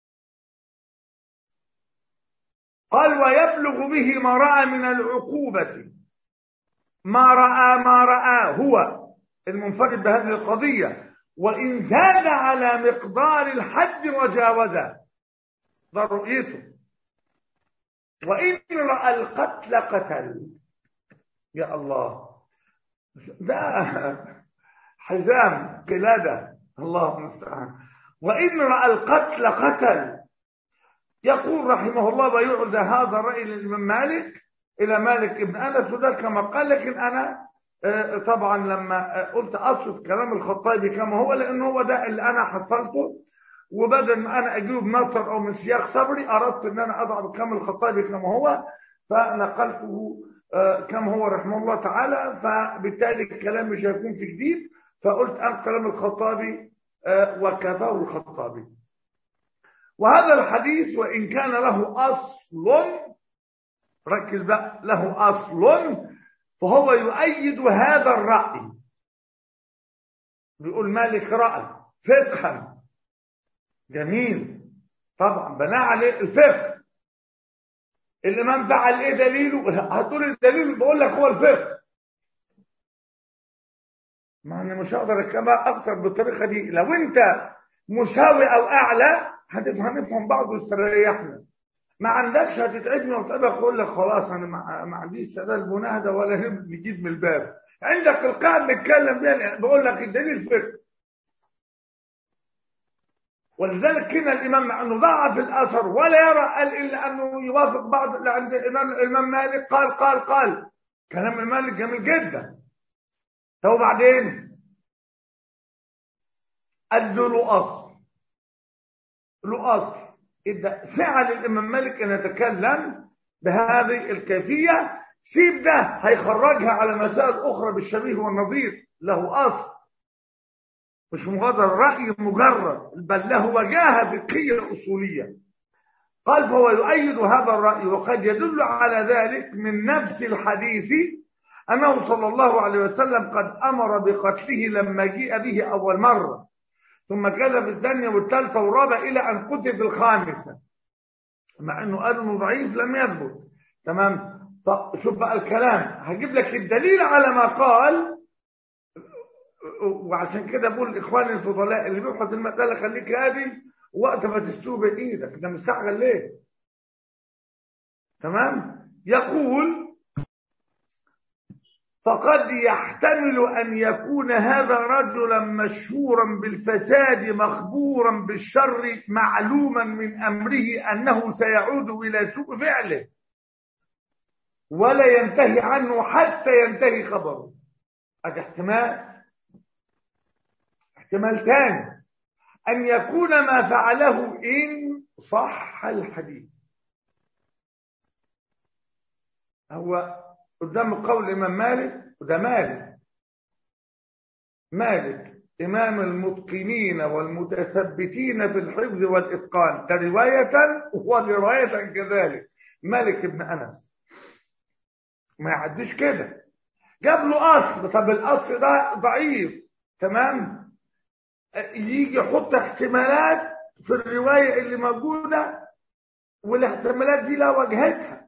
قال ويبلغ به ما رأى من العقوبة ما رأى ما رأى هو المنفرد بهذه القضية وإن زاد على مقدار الحد وجاوزه ده رؤيته وإن رأى القتل قتل يا الله ده حزام قلادة الله المستعان وإن رأى القتل قتل يقول رحمه الله ويعزى هذا الرأي للإمام مالك إلى مالك ابن أنس وده كما قال لكن أنا طبعا لما قلت أصل كلام الخطابي كما هو لأنه هو ده اللي أنا حصلته وبدل ما أنا أجيب مطر أو من سياق صبري أردت أن أنا أضع بكلام الخطابي كما هو فنقلته كما هو رحمه الله تعالى فبالتالي الكلام مش هيكون في جديد فقلت أن كلام الخطابي وكفاه الخطابي وهذا الحديث وإن كان له أصل ركز بقى له أصل فهو يؤيد هذا الرأي بيقول مالك رأي فقها جميل طبعا بناء عليه الفقه الإمام فعل إيه دليله هتقول الدليل بقول لك هو الفقه ما أنا مش هقدر أتكلم أكتر بالطريقة دي لو أنت مساوي أو أعلى هتفهم نفهم بعض واستريحنا ما عندكش هتتعبني وتبقى اقول لك خلاص انا ما عنديش استعداد مناهده ولا نجيب من الباب عندك القاعده نتكلم بيها بقول لك الدليل فقه ولذلك كنا الامام مع انه ضعف الاثر ولا يرى قال الا انه يوافق بعض اللي عند الامام الامام مالك قال قال قال كلام مالك جميل جدا طب وبعدين ادوا له اصل له اصل إذا سعى للإمام مالك أن يتكلم بهذه الكيفية سيب ده هيخرجها على مسائل أخرى بالشبيه والنظير له أصل مش مجرد رأي مجرد بل له وجاهة فقهية أصولية قال فهو يؤيد هذا الرأي وقد يدل على ذلك من نفس الحديث أنه صلى الله عليه وسلم قد أمر بقتله لما جيء به أول مرة ثم كذا في الثانية والثالثة والرابعة إلى أن قتل في الخامسة مع أنه قال إنه ضعيف لم يثبت تمام شوف بقى الكلام هجيب لك الدليل على ما قال وعشان كده بقول إخواني الفضلاء اللي بيبحث المسألة خليك هادي وقت ما تستوي بين إيدك ده مستعجل ليه تمام يقول فقد يحتمل أن يكون هذا رجلا مشهورا بالفساد مخبورا بالشر معلوما من أمره أنه سيعود إلى سوء فعله ولا ينتهي عنه حتى ينتهي خبره هذا احتمال احتمال ثاني أن يكون ما فعله إن صح الحديث هو قدام قول الإمام مالك وده مالك مالك إمام المتقنين والمتثبتين في الحفظ والإتقان ده رواية ورواية كذلك مالك ابن أنس ما يعديش كده جاب له أصل طب الأصل ده ضعيف تمام يجي يحط احتمالات في الرواية اللي موجودة والاحتمالات دي لها وجهتها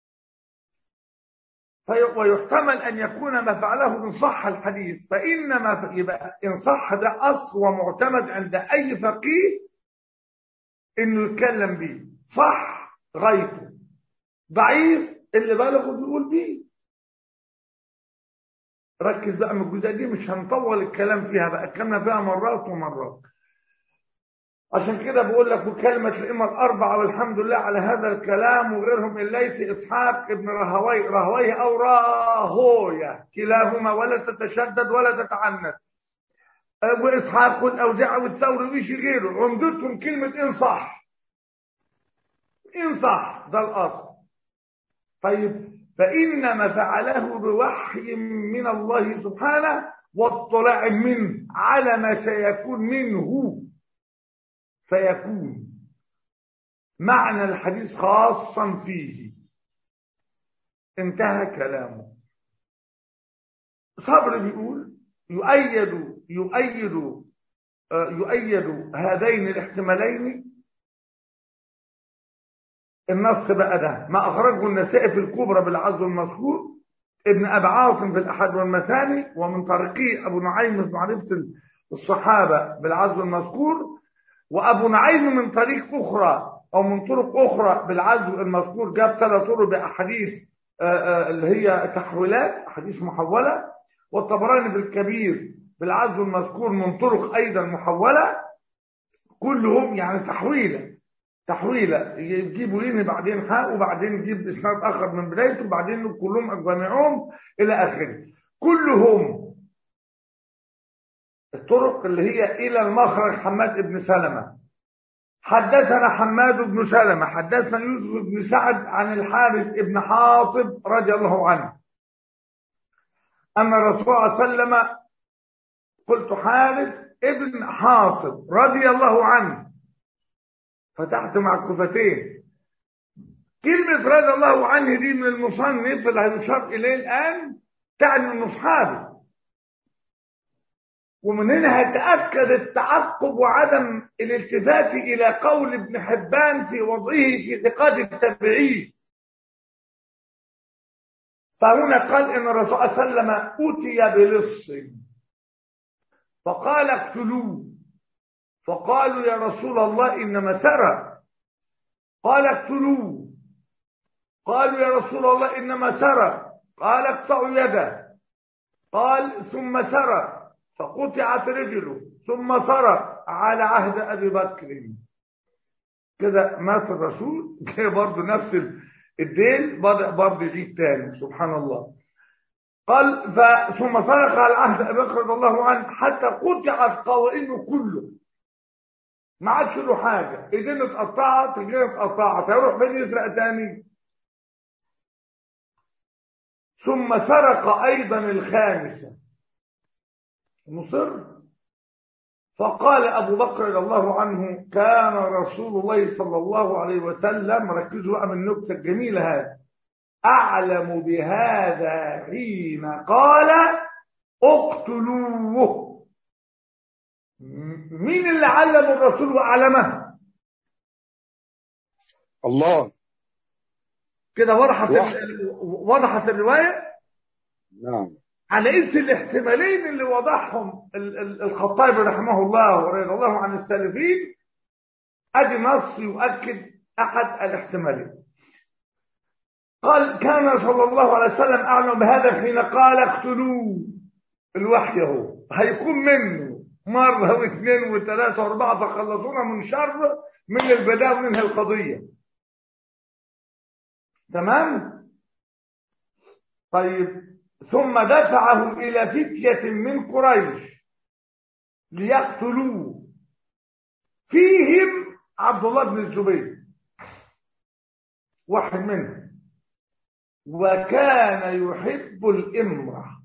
ويحتمل أن يكون ما فعله من صح الحديث فإنما يبقى إن صح ده أصل ومعتمد عند أي فقيه إنه يتكلم بيه صح غايته ضعيف اللي بلغه بيقول بيه ركز بقى من الجزئية دي مش هنطول الكلام فيها بقى اتكلمنا فيها مرات ومرات عشان كده بقول لك وكلمة الأئمة الأربعة والحمد لله على هذا الكلام وغيرهم الليث إسحاق ابن رهوي رهويه أو راهوية كلاهما ولا تتشدد ولا تتعنت أه، وإسحاق والأوزاعي والثوري وإيش غيره عمدتهم كلمة إن صح إن صح ده الأصل طيب فإنما فعله بوحي من الله سبحانه واطلاع منه على ما سيكون منه فيكون معنى الحديث خاصا فيه انتهى كلامه صبر بيقول يؤيد يؤيد آه، يؤيد هذين الاحتمالين النص بقى ده ما أخرجه النسائي في الكبرى بالعزو المذكور ابن أبي عاصم في الأحد والمثاني ومن طريقه أبو نعيم في معرفة الصحابة بالعزو المذكور وأبو نعيم من طريق أخرى أو من طرق أخرى بالعزو المذكور جاب ثلاث طرق بأحاديث آه، آه، اللي هي تحويلات أحاديث محولة والطبراني في الكبير بالعزو المذكور من طرق أيضا محولة كلهم يعني تحويلة تحويلة يجيبوا لين بعدين حاء وبعدين يجيب إسناد آخر من بدايته وبعدين كلهم جميعهم إلى آخره كلهم الطرق اللي هي إلى المخرج حماد بن سلمة حدثنا حماد بن سلمة حدثنا يوسف بن سعد عن الحارث بن حاطب رضي الله عنه أن الرسول صلى الله عليه وسلم قلت حارث ابن حاطب رضي الله عنه فتحت مع الكفتين كلمة رضي الله عنه دي من المصنف اللي هيشار إليه الآن تعني إنه صحابي ومن هنا هيتأكد التعقب وعدم الالتفات إلى قول ابن حبان في وضعه في ثقات التابعين فهنا قال إن الرسول صلى الله عليه وسلم أتي بلص فقال اقتلوه فقالوا يا رسول الله إنما سرى قال اقتلوه قالوا يا رسول الله إنما سرى قال اقطعوا يده قال ثم سرى فقطعت رجله ثم سرى على عهد أبي بكر كده مات الرسول جاي برضه نفس الدين بدأ برضه يعيد تاني سبحان الله قال ف- ثم سرق على عهد ابي بكر رضي الله عنه حتى قطعت قوائمه كله ما عادش له حاجه ايدينه اتقطعت رجليه اتقطعت هيروح فين يسرق تاني ثم سرق ايضا الخامسه مصر فقال ابو بكر رضي الله عنه كان رسول الله صلى الله عليه وسلم ركزوا بقى من النكته الجميله هذه أعلم بهذا حين قال اقتلوه م- مين اللي علم الرسول وأعلمه الله كده وضحت واحد. ال- وضحت الرواية نعم على اسم الاحتمالين اللي وضعهم ال- ال- الخطابي رحمه الله ورضي الله عن السالفين ادي نص يؤكد احد الاحتمالين قال كان صلى الله عليه وسلم اعلم بهذا حين قال اقتلوه الوحي اهو هيكون منه مره واثنين وثلاثه واربعه فخلصونا من شر من البدايه منها القضيه تمام طيب ثم دفعه الى فتيه من قريش ليقتلوه فيهم عبد الله بن الزبير واحد منهم وكان يحب الإمرة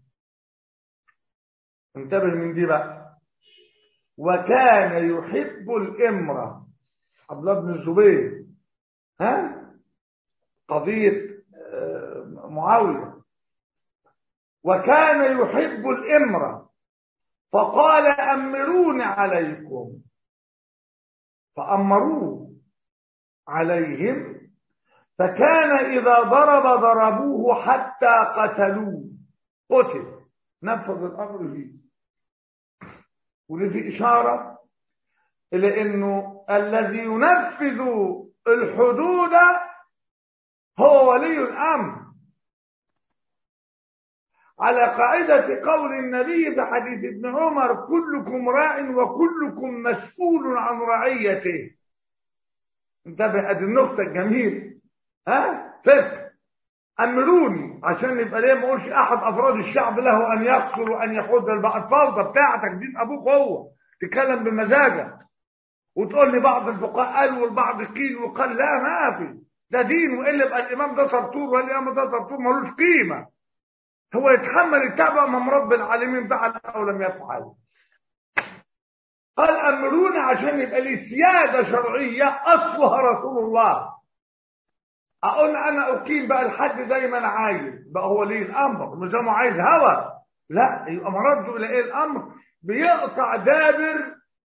انتبه من دي بقى وكان يحب الإمرة عبد الله بن الزبير ها قضية آه، معاوية وكان يحب الإمرة فقال أمروني عليكم فأمروه عليهم فكان إذا ضرب ضربوه حتى قتلوه قتل نفذ الأمر فيه ودي في إشارة إلى أنه الذي ينفذ الحدود هو ولي الأمر على قاعدة قول النبي في حديث ابن عمر كلكم راع وكلكم مسؤول عن رعيته انتبه ادي النقطة الجميلة ها فكر أمروني عشان يبقى ليه ما اقولش أحد أفراد الشعب له أن يقتل وأن يحض البعض الفوضى بتاعتك دين أبوك هو تتكلم بمزاجك وتقول لي بعض الفقهاء قال والبعض قيل وقال لا ما في ده دين والا يبقى الامام ده طرطور والامام ده طرطور ملوش قيمه هو يتحمل التعب امام رب العالمين فعل او لم يفعل قال امرونا عشان يبقى لي سياده شرعيه اصلها رسول الله اقول انا اقيم بقى الحد زي ما انا عايز بقى هو ليه الامر مش زي ما عايز هوى لا يبقى مرده الى ايه الامر بيقطع دابر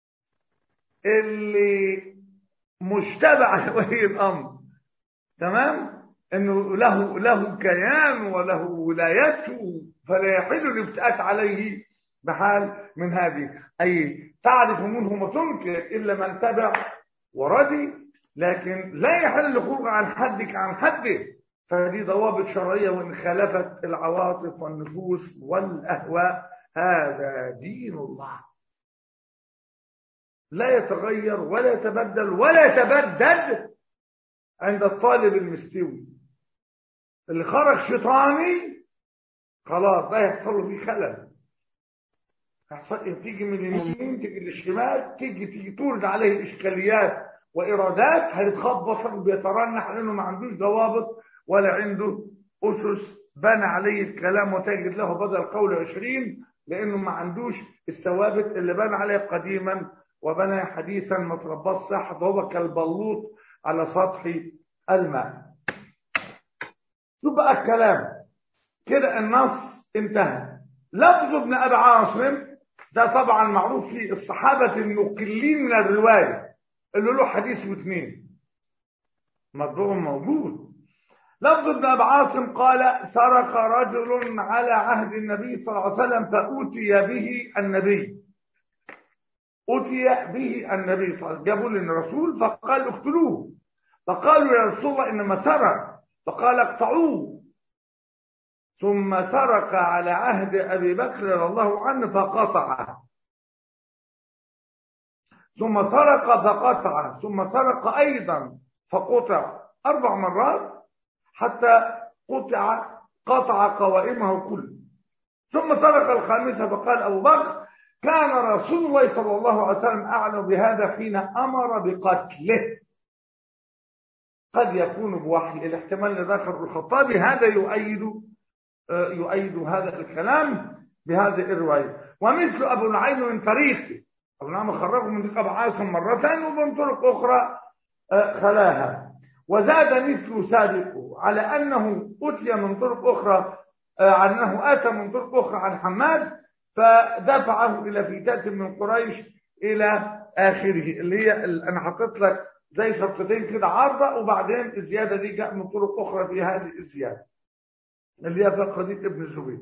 اللي مشتبع ولي الامر تمام انه له له كيان وله ولايته فلا يحل الافتئات عليه بحال من هذه اي تعرف منه ما تنكر الا من تبع وردي لكن لا يحل الخروج عن حدك عن حده فدي ضوابط شرعيه وان خالفت العواطف والنفوس والاهواء هذا دين الله لا يتغير ولا يتبدل ولا يتبدد عند الطالب المستوي اللي خرج شيطاني خلاص ده يحصل له فيه خلل يحصل تيجي من اليمين تيجي للشمال تيجي تيجي تورد عليه اشكاليات وارادات هيتخبط بيترنح لانه ما عندوش ضوابط ولا عنده اسس بنى عليه الكلام وتجد له بدل قول عشرين لانه ما عندوش الثوابت اللي بنى عليه قديما وبنى حديثا ما تربص صح فهو كالبلوط على سطح الماء شوف بقى الكلام كده النص انتهى لفظ ابن ابي عاصم ده طبعا معروف في الصحابه المقلين من الروايه اللي له حديث واثنين مطبوع موجود لفظ ابن ابي عاصم قال سرق رجل على عهد النبي صلى الله عليه وسلم فأوتي به النبي أتي به النبي صلى الله عليه وسلم جابوا للرسول فقال اقتلوه فقالوا يا رسول الله إنما سرق فقال اقطعوه ثم سرق على عهد أبي بكر رضي الله عنه فقطعه ثم سرق فقطع ثم سرق أيضا فقطع أربع مرات حتى قطع قطع قوائمه كله ثم سرق الخامسة فقال أبو بكر كان رسول الله صلى الله عليه وسلم أعلم بهذا حين أمر بقتله قد يكون بوحي الاحتمال اللي ذكر الخطابي هذا يؤيد يؤيد هذا الكلام بهذه الرواية ومثل أبو نعيم من طريقه أبو نعيم خرجه من طريق أبو عاصم مرتين ومن طرق أخرى خلاها وزاد مثل سابقه على أنه أتي من طرق أخرى عن أنه أتى من طرق أخرى عن حماد فدفعه إلى فتاة من قريش إلى آخره اللي هي أنا حطيت لك زي شرطتين كده عارضة وبعدين الزيادة دي جاء من طرق أخرى في هذه الزيادة اللي هي في قضية ابن الزبير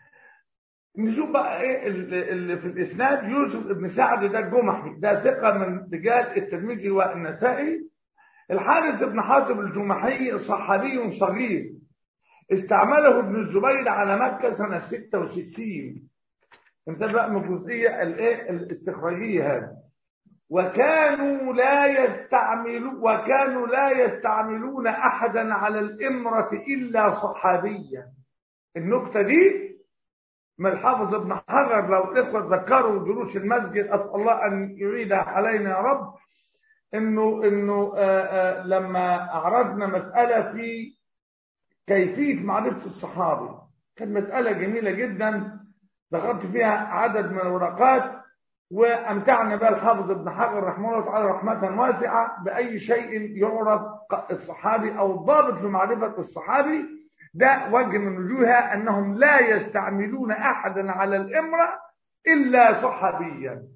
نشوف بقى ايه اللي في الاسناد يوسف ابن سعد ده الجمحي ده ثقه من رجال الترمذي والنسائي الحارث بن حاتم الجمحي صحابي صغير استعمله ابن الزبير على مكه سنه 66 انت بقى من الجزئيه الايه الاستخراجيه هذه وكانوا لا يستعملون وكانوا لا يستعملون احدا على الامره الا صحابيا النكته دي من الحافظ ابن حجر لو الاخوه ذكروا دروس المسجد اسال الله ان يعيدها علينا يا رب انه انه آآ آآ لما اعرضنا مساله في كيفيه معرفه الصحابي كانت مساله جميله جدا دخلت فيها عدد من الورقات وامتعنا بها الحافظ ابن حجر رحمه الله تعالى رحمه واسعه باي شيء يعرف الصحابي او الضابط في معرفه الصحابي ده وجه من وجوهها انهم لا يستعملون احدا على الامره الا صحابيا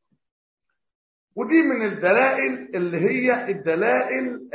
ودي من الدلائل اللي هي الدلائل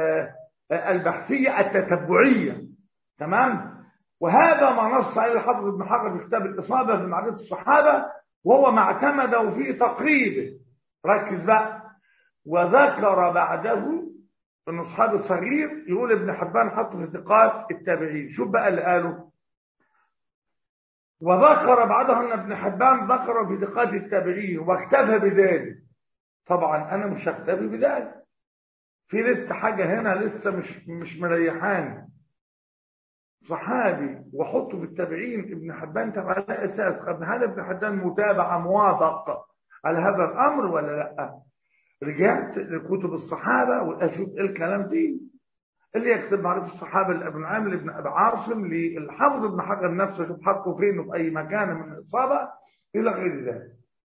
البحثيه التتبعيه تمام وهذا ما نص عليه الحافظ ابن حجر في كتاب الاصابه في معرفه الصحابه وهو ما اعتمده في تقريبه ركز بقى وذكر بعده ان اصحاب الصغير يقول ابن حبان حط في ثقات التابعين شوف بقى اللي قاله وذكر بعدها ان ابن حبان ذكر في ثقات التابعين واكتفى بذلك طبعا انا مش هكتفي بذلك في لسه حاجه هنا لسه مش مش مريحاني صحابي وحطه في التابعين ابن حبان طب على اساس طب هل ابن حبان متابعه موافق على هذا الامر ولا لا رجعت لكتب الصحابه واشوف ايه الكلام فيه اللي يكتب معرفة الصحابة لابن عامر لابن أبي عاصم للحافظ ابن حجر نفسه شوف حطه فين وفي أي مكان من الإصابة إلى غير ذلك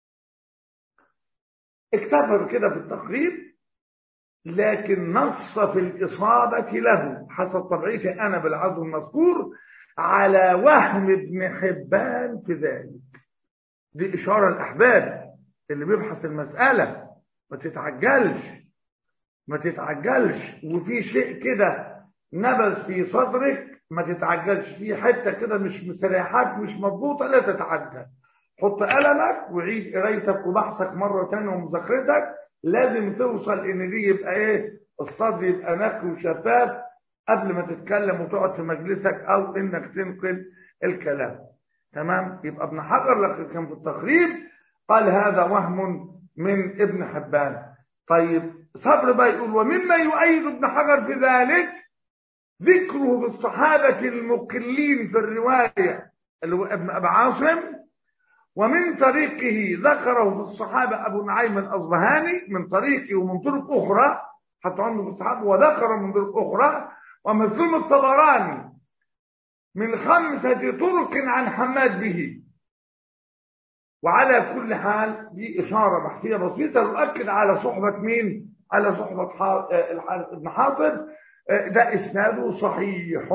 اكتفى كده في التقريب لكن نص في الإصابة له حسب طبيعتي أنا بالعرض المذكور على وهم ابن حبان في ذلك دي إشارة الأحباب اللي بيبحث المسألة ما تتعجلش ما تتعجلش وفي شيء كده نبذ في صدرك ما تتعجلش في حته كده مش مستريحاك مش مضبوطه لا تتعجل حط قلمك وعيد قرايتك وبحثك مره ثانيه ومذاكرتك لازم توصل ان دي يبقى ايه الصدر يبقى نقي وشفاف قبل ما تتكلم وتقعد في مجلسك او انك تنقل الكلام تمام يبقى ابن حجر لكن كان في التقريب قال هذا وهم من ابن حبان طيب صبر بقى يقول ومما يؤيد ابن حجر في ذلك ذكره في الصحابة المقلين في الرواية اللي هو ابن أبي عاصم ومن طريقه ذكره في الصحابة أبو نعيم الأصبهاني من طريقه ومن طرق أخرى حتى عنده في الصحابة وذكر من طرق أخرى ومسلم الطبراني من خمسة طرق عن حماد به وعلى كل حال دي إشارة بحثية بسيطة تؤكد على صحبة مين؟ على صحبة ابن حاطب ده إسناده صحيح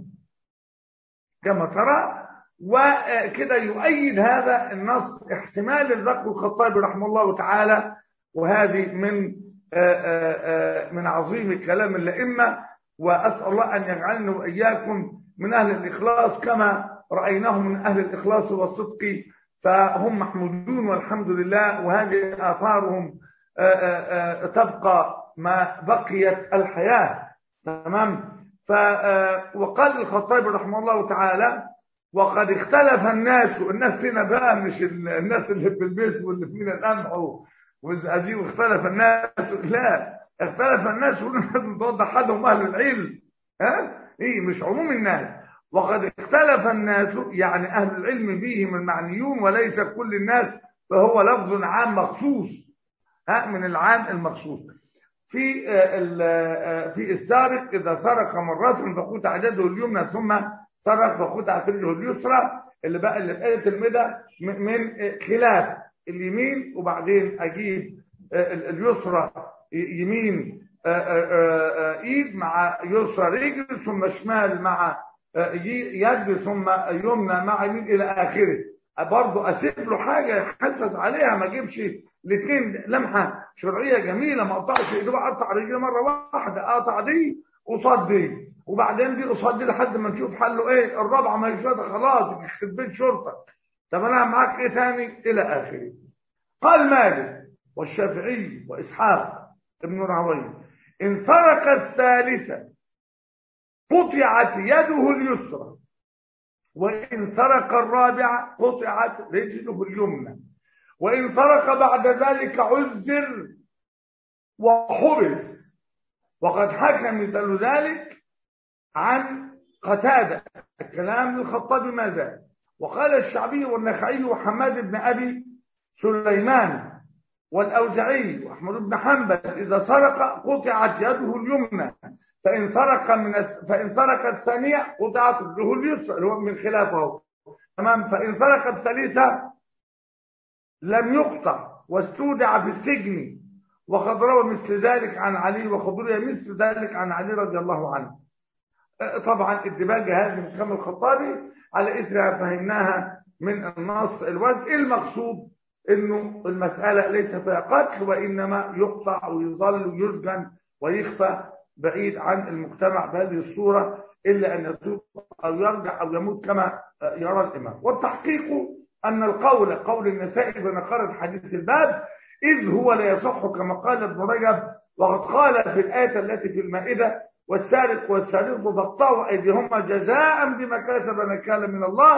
كما ترى وكده يؤيد هذا النص احتمال الذكر الخطابي رحمه الله تعالى وهذه من من عظيم كلام الأئمة وأسأل الله أن يجعلنا وإياكم من أهل الإخلاص كما رأيناهم من أهل الإخلاص والصدق فهم محمودون والحمد لله وهذه آثارهم تبقى ما بقيت الحياة تمام ف وقال الخطابي رحمه الله تعالى وقد اختلف الناس الناس هنا بقى مش الناس اللي في البيس واللي في من القمح والزقازيق اختلف الناس لا اختلف الناس ولازم توضح حدهم اهل العلم ها ايه مش عموم الناس وقد اختلف الناس يعني اهل العلم بهم المعنيون وليس كل الناس فهو لفظ عام مخصوص ها من العام المخصوص في في السارق اذا سرق مرات فقطع يده اليمنى ثم سرق فقطع رجله اليسرى اللي بقى اللي في ايه المدى من خلاف اليمين وبعدين اجيب اليسرى يمين ايد مع يسرى رجل ثم شمال مع يد ثم يمنى مع يمين الى اخره برضه اسيب له حاجه يحسس عليها ما اجيبش الاثنين لمحه شرعيه جميله ما اقطعش ايده اقطع رجلي مره واحده اقطع دي قصاد دي وبعدين دي قصاد دي لحد ما نشوف حله ايه الرابعه ما هيش خلاص يخرب بيت شرطه طب انا معاك ايه تاني الى اخره قال مالك والشافعي واسحاق ابن راهويه ان سرق الثالثه قطعت يده اليسرى وإن سرق الرابعة قطعت رجله اليمنى وإن سرق بعد ذلك عذر وحبس وقد حكى مثل ذلك عن قتادة الكلام للخطابي ما زال وقال الشعبي والنخعي وحماد بن أبي سليمان والأوزعي وأحمد بن حنبل إذا سرق قطعت يده اليمنى فإن سرق من فإن سرق الثانية قطعت له اليسرى اللي هو من خلافه تمام فإن سرق الثالثة لم يقطع واستودع في السجن وقد روى مثل ذلك عن علي وقد روي مثل ذلك عن علي رضي الله عنه طبعا الدباجة هذه من كم الخطابي على إثرها فهمناها من النص الورد المقصود انه المسألة ليس فيها قتل وإنما يقطع ويظل ويسجن ويخفى بعيد عن المجتمع بهذه الصورة إلا أن يتوب أو يرجع أو يموت كما يرى الإمام والتحقيق أن القول قول النسائي بنقرة حديث الباب إذ هو لا يصح كما قال ابن رجب وقد قال في الآية التي في المائدة والسارق والسارق فاقطعوا أيديهما جزاء بما كسب نكالا من الله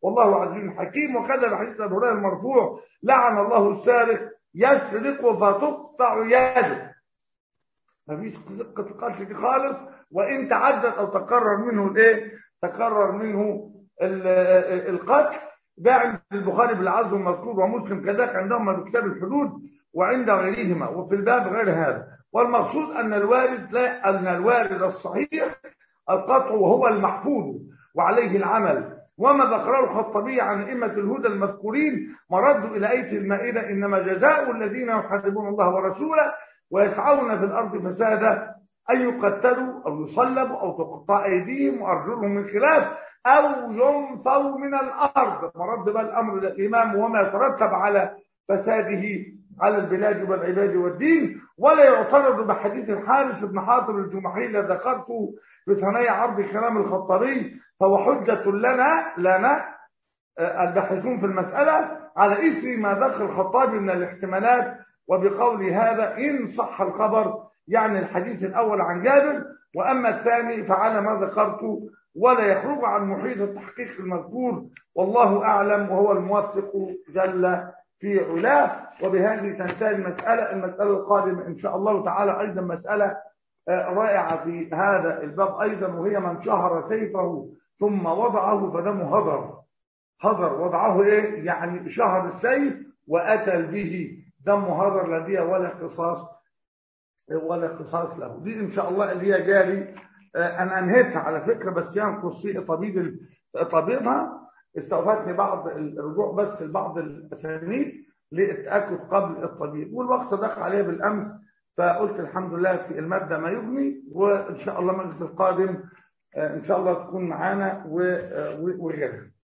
والله عزيز حكيم وكذا حديث ابي هريره المرفوع لعن الله السارق يسرق فتقطع يده مفيش قصه القتل دي خالص وان تعدد او تكرر منه الايه تكرر منه ال- القتل ده عند البخاري بالعزم المذكور ومسلم كذلك عندهما بكتاب الحدود وعند غيرهما وفي الباب غير هذا والمقصود ان الوارد لا ان الوارد الصحيح القطع وهو المحفوظ وعليه العمل وما ذكره الخطبي عن ائمه الهدى المذكورين مردوا الى ايه المائده انما جزاء الذين يحاربون الله ورسوله ويسعون في الارض فسادا ان يقتلوا او يصلبوا او تقطع ايديهم وارجلهم من خلاف او ينفوا من الارض مرد بقى الامر للامام وما يترتب على فساده على البلاد والعباد والدين ولا يعترض بحديث الحارث بن حاطب الجمحي الذي ذكرته في ثنايا عرض كلام الخطابي فهو حجة لنا لنا آه، الباحثون في المسألة على إثر ما ذكر الخطابي من الاحتمالات وبقول هذا إن صح الخبر يعني الحديث الأول عن جابر وأما الثاني فعلى ما ذكرت ولا يخرج عن محيط التحقيق المذكور والله أعلم وهو الموفق جل في علاه وبهذه تنتهي المسألة المسألة القادمة إن شاء الله تعالى أيضا مسألة آه، رائعة في هذا الباب أيضا وهي من شهر سيفه ثم وضعه فدمه هدر هدر وضعه إيه يعني شهر السيف وأتل به دمه هدر لديه ولا قصاص ولا قصاص له دي إن شاء الله اللي هي جاري آه، أنا أنهيتها على فكرة بس ينقص في طبيب ال- طبيبها استوفتني بعض الرجوع بس لبعض الأسانيد للتأكد قبل الطبيب والوقت دخل عليه بالأمس فقلت الحمد لله في المادة ما يغني وإن شاء الله المجلس القادم آه، إن شاء الله تكون معانا و- آه، و- وغيرها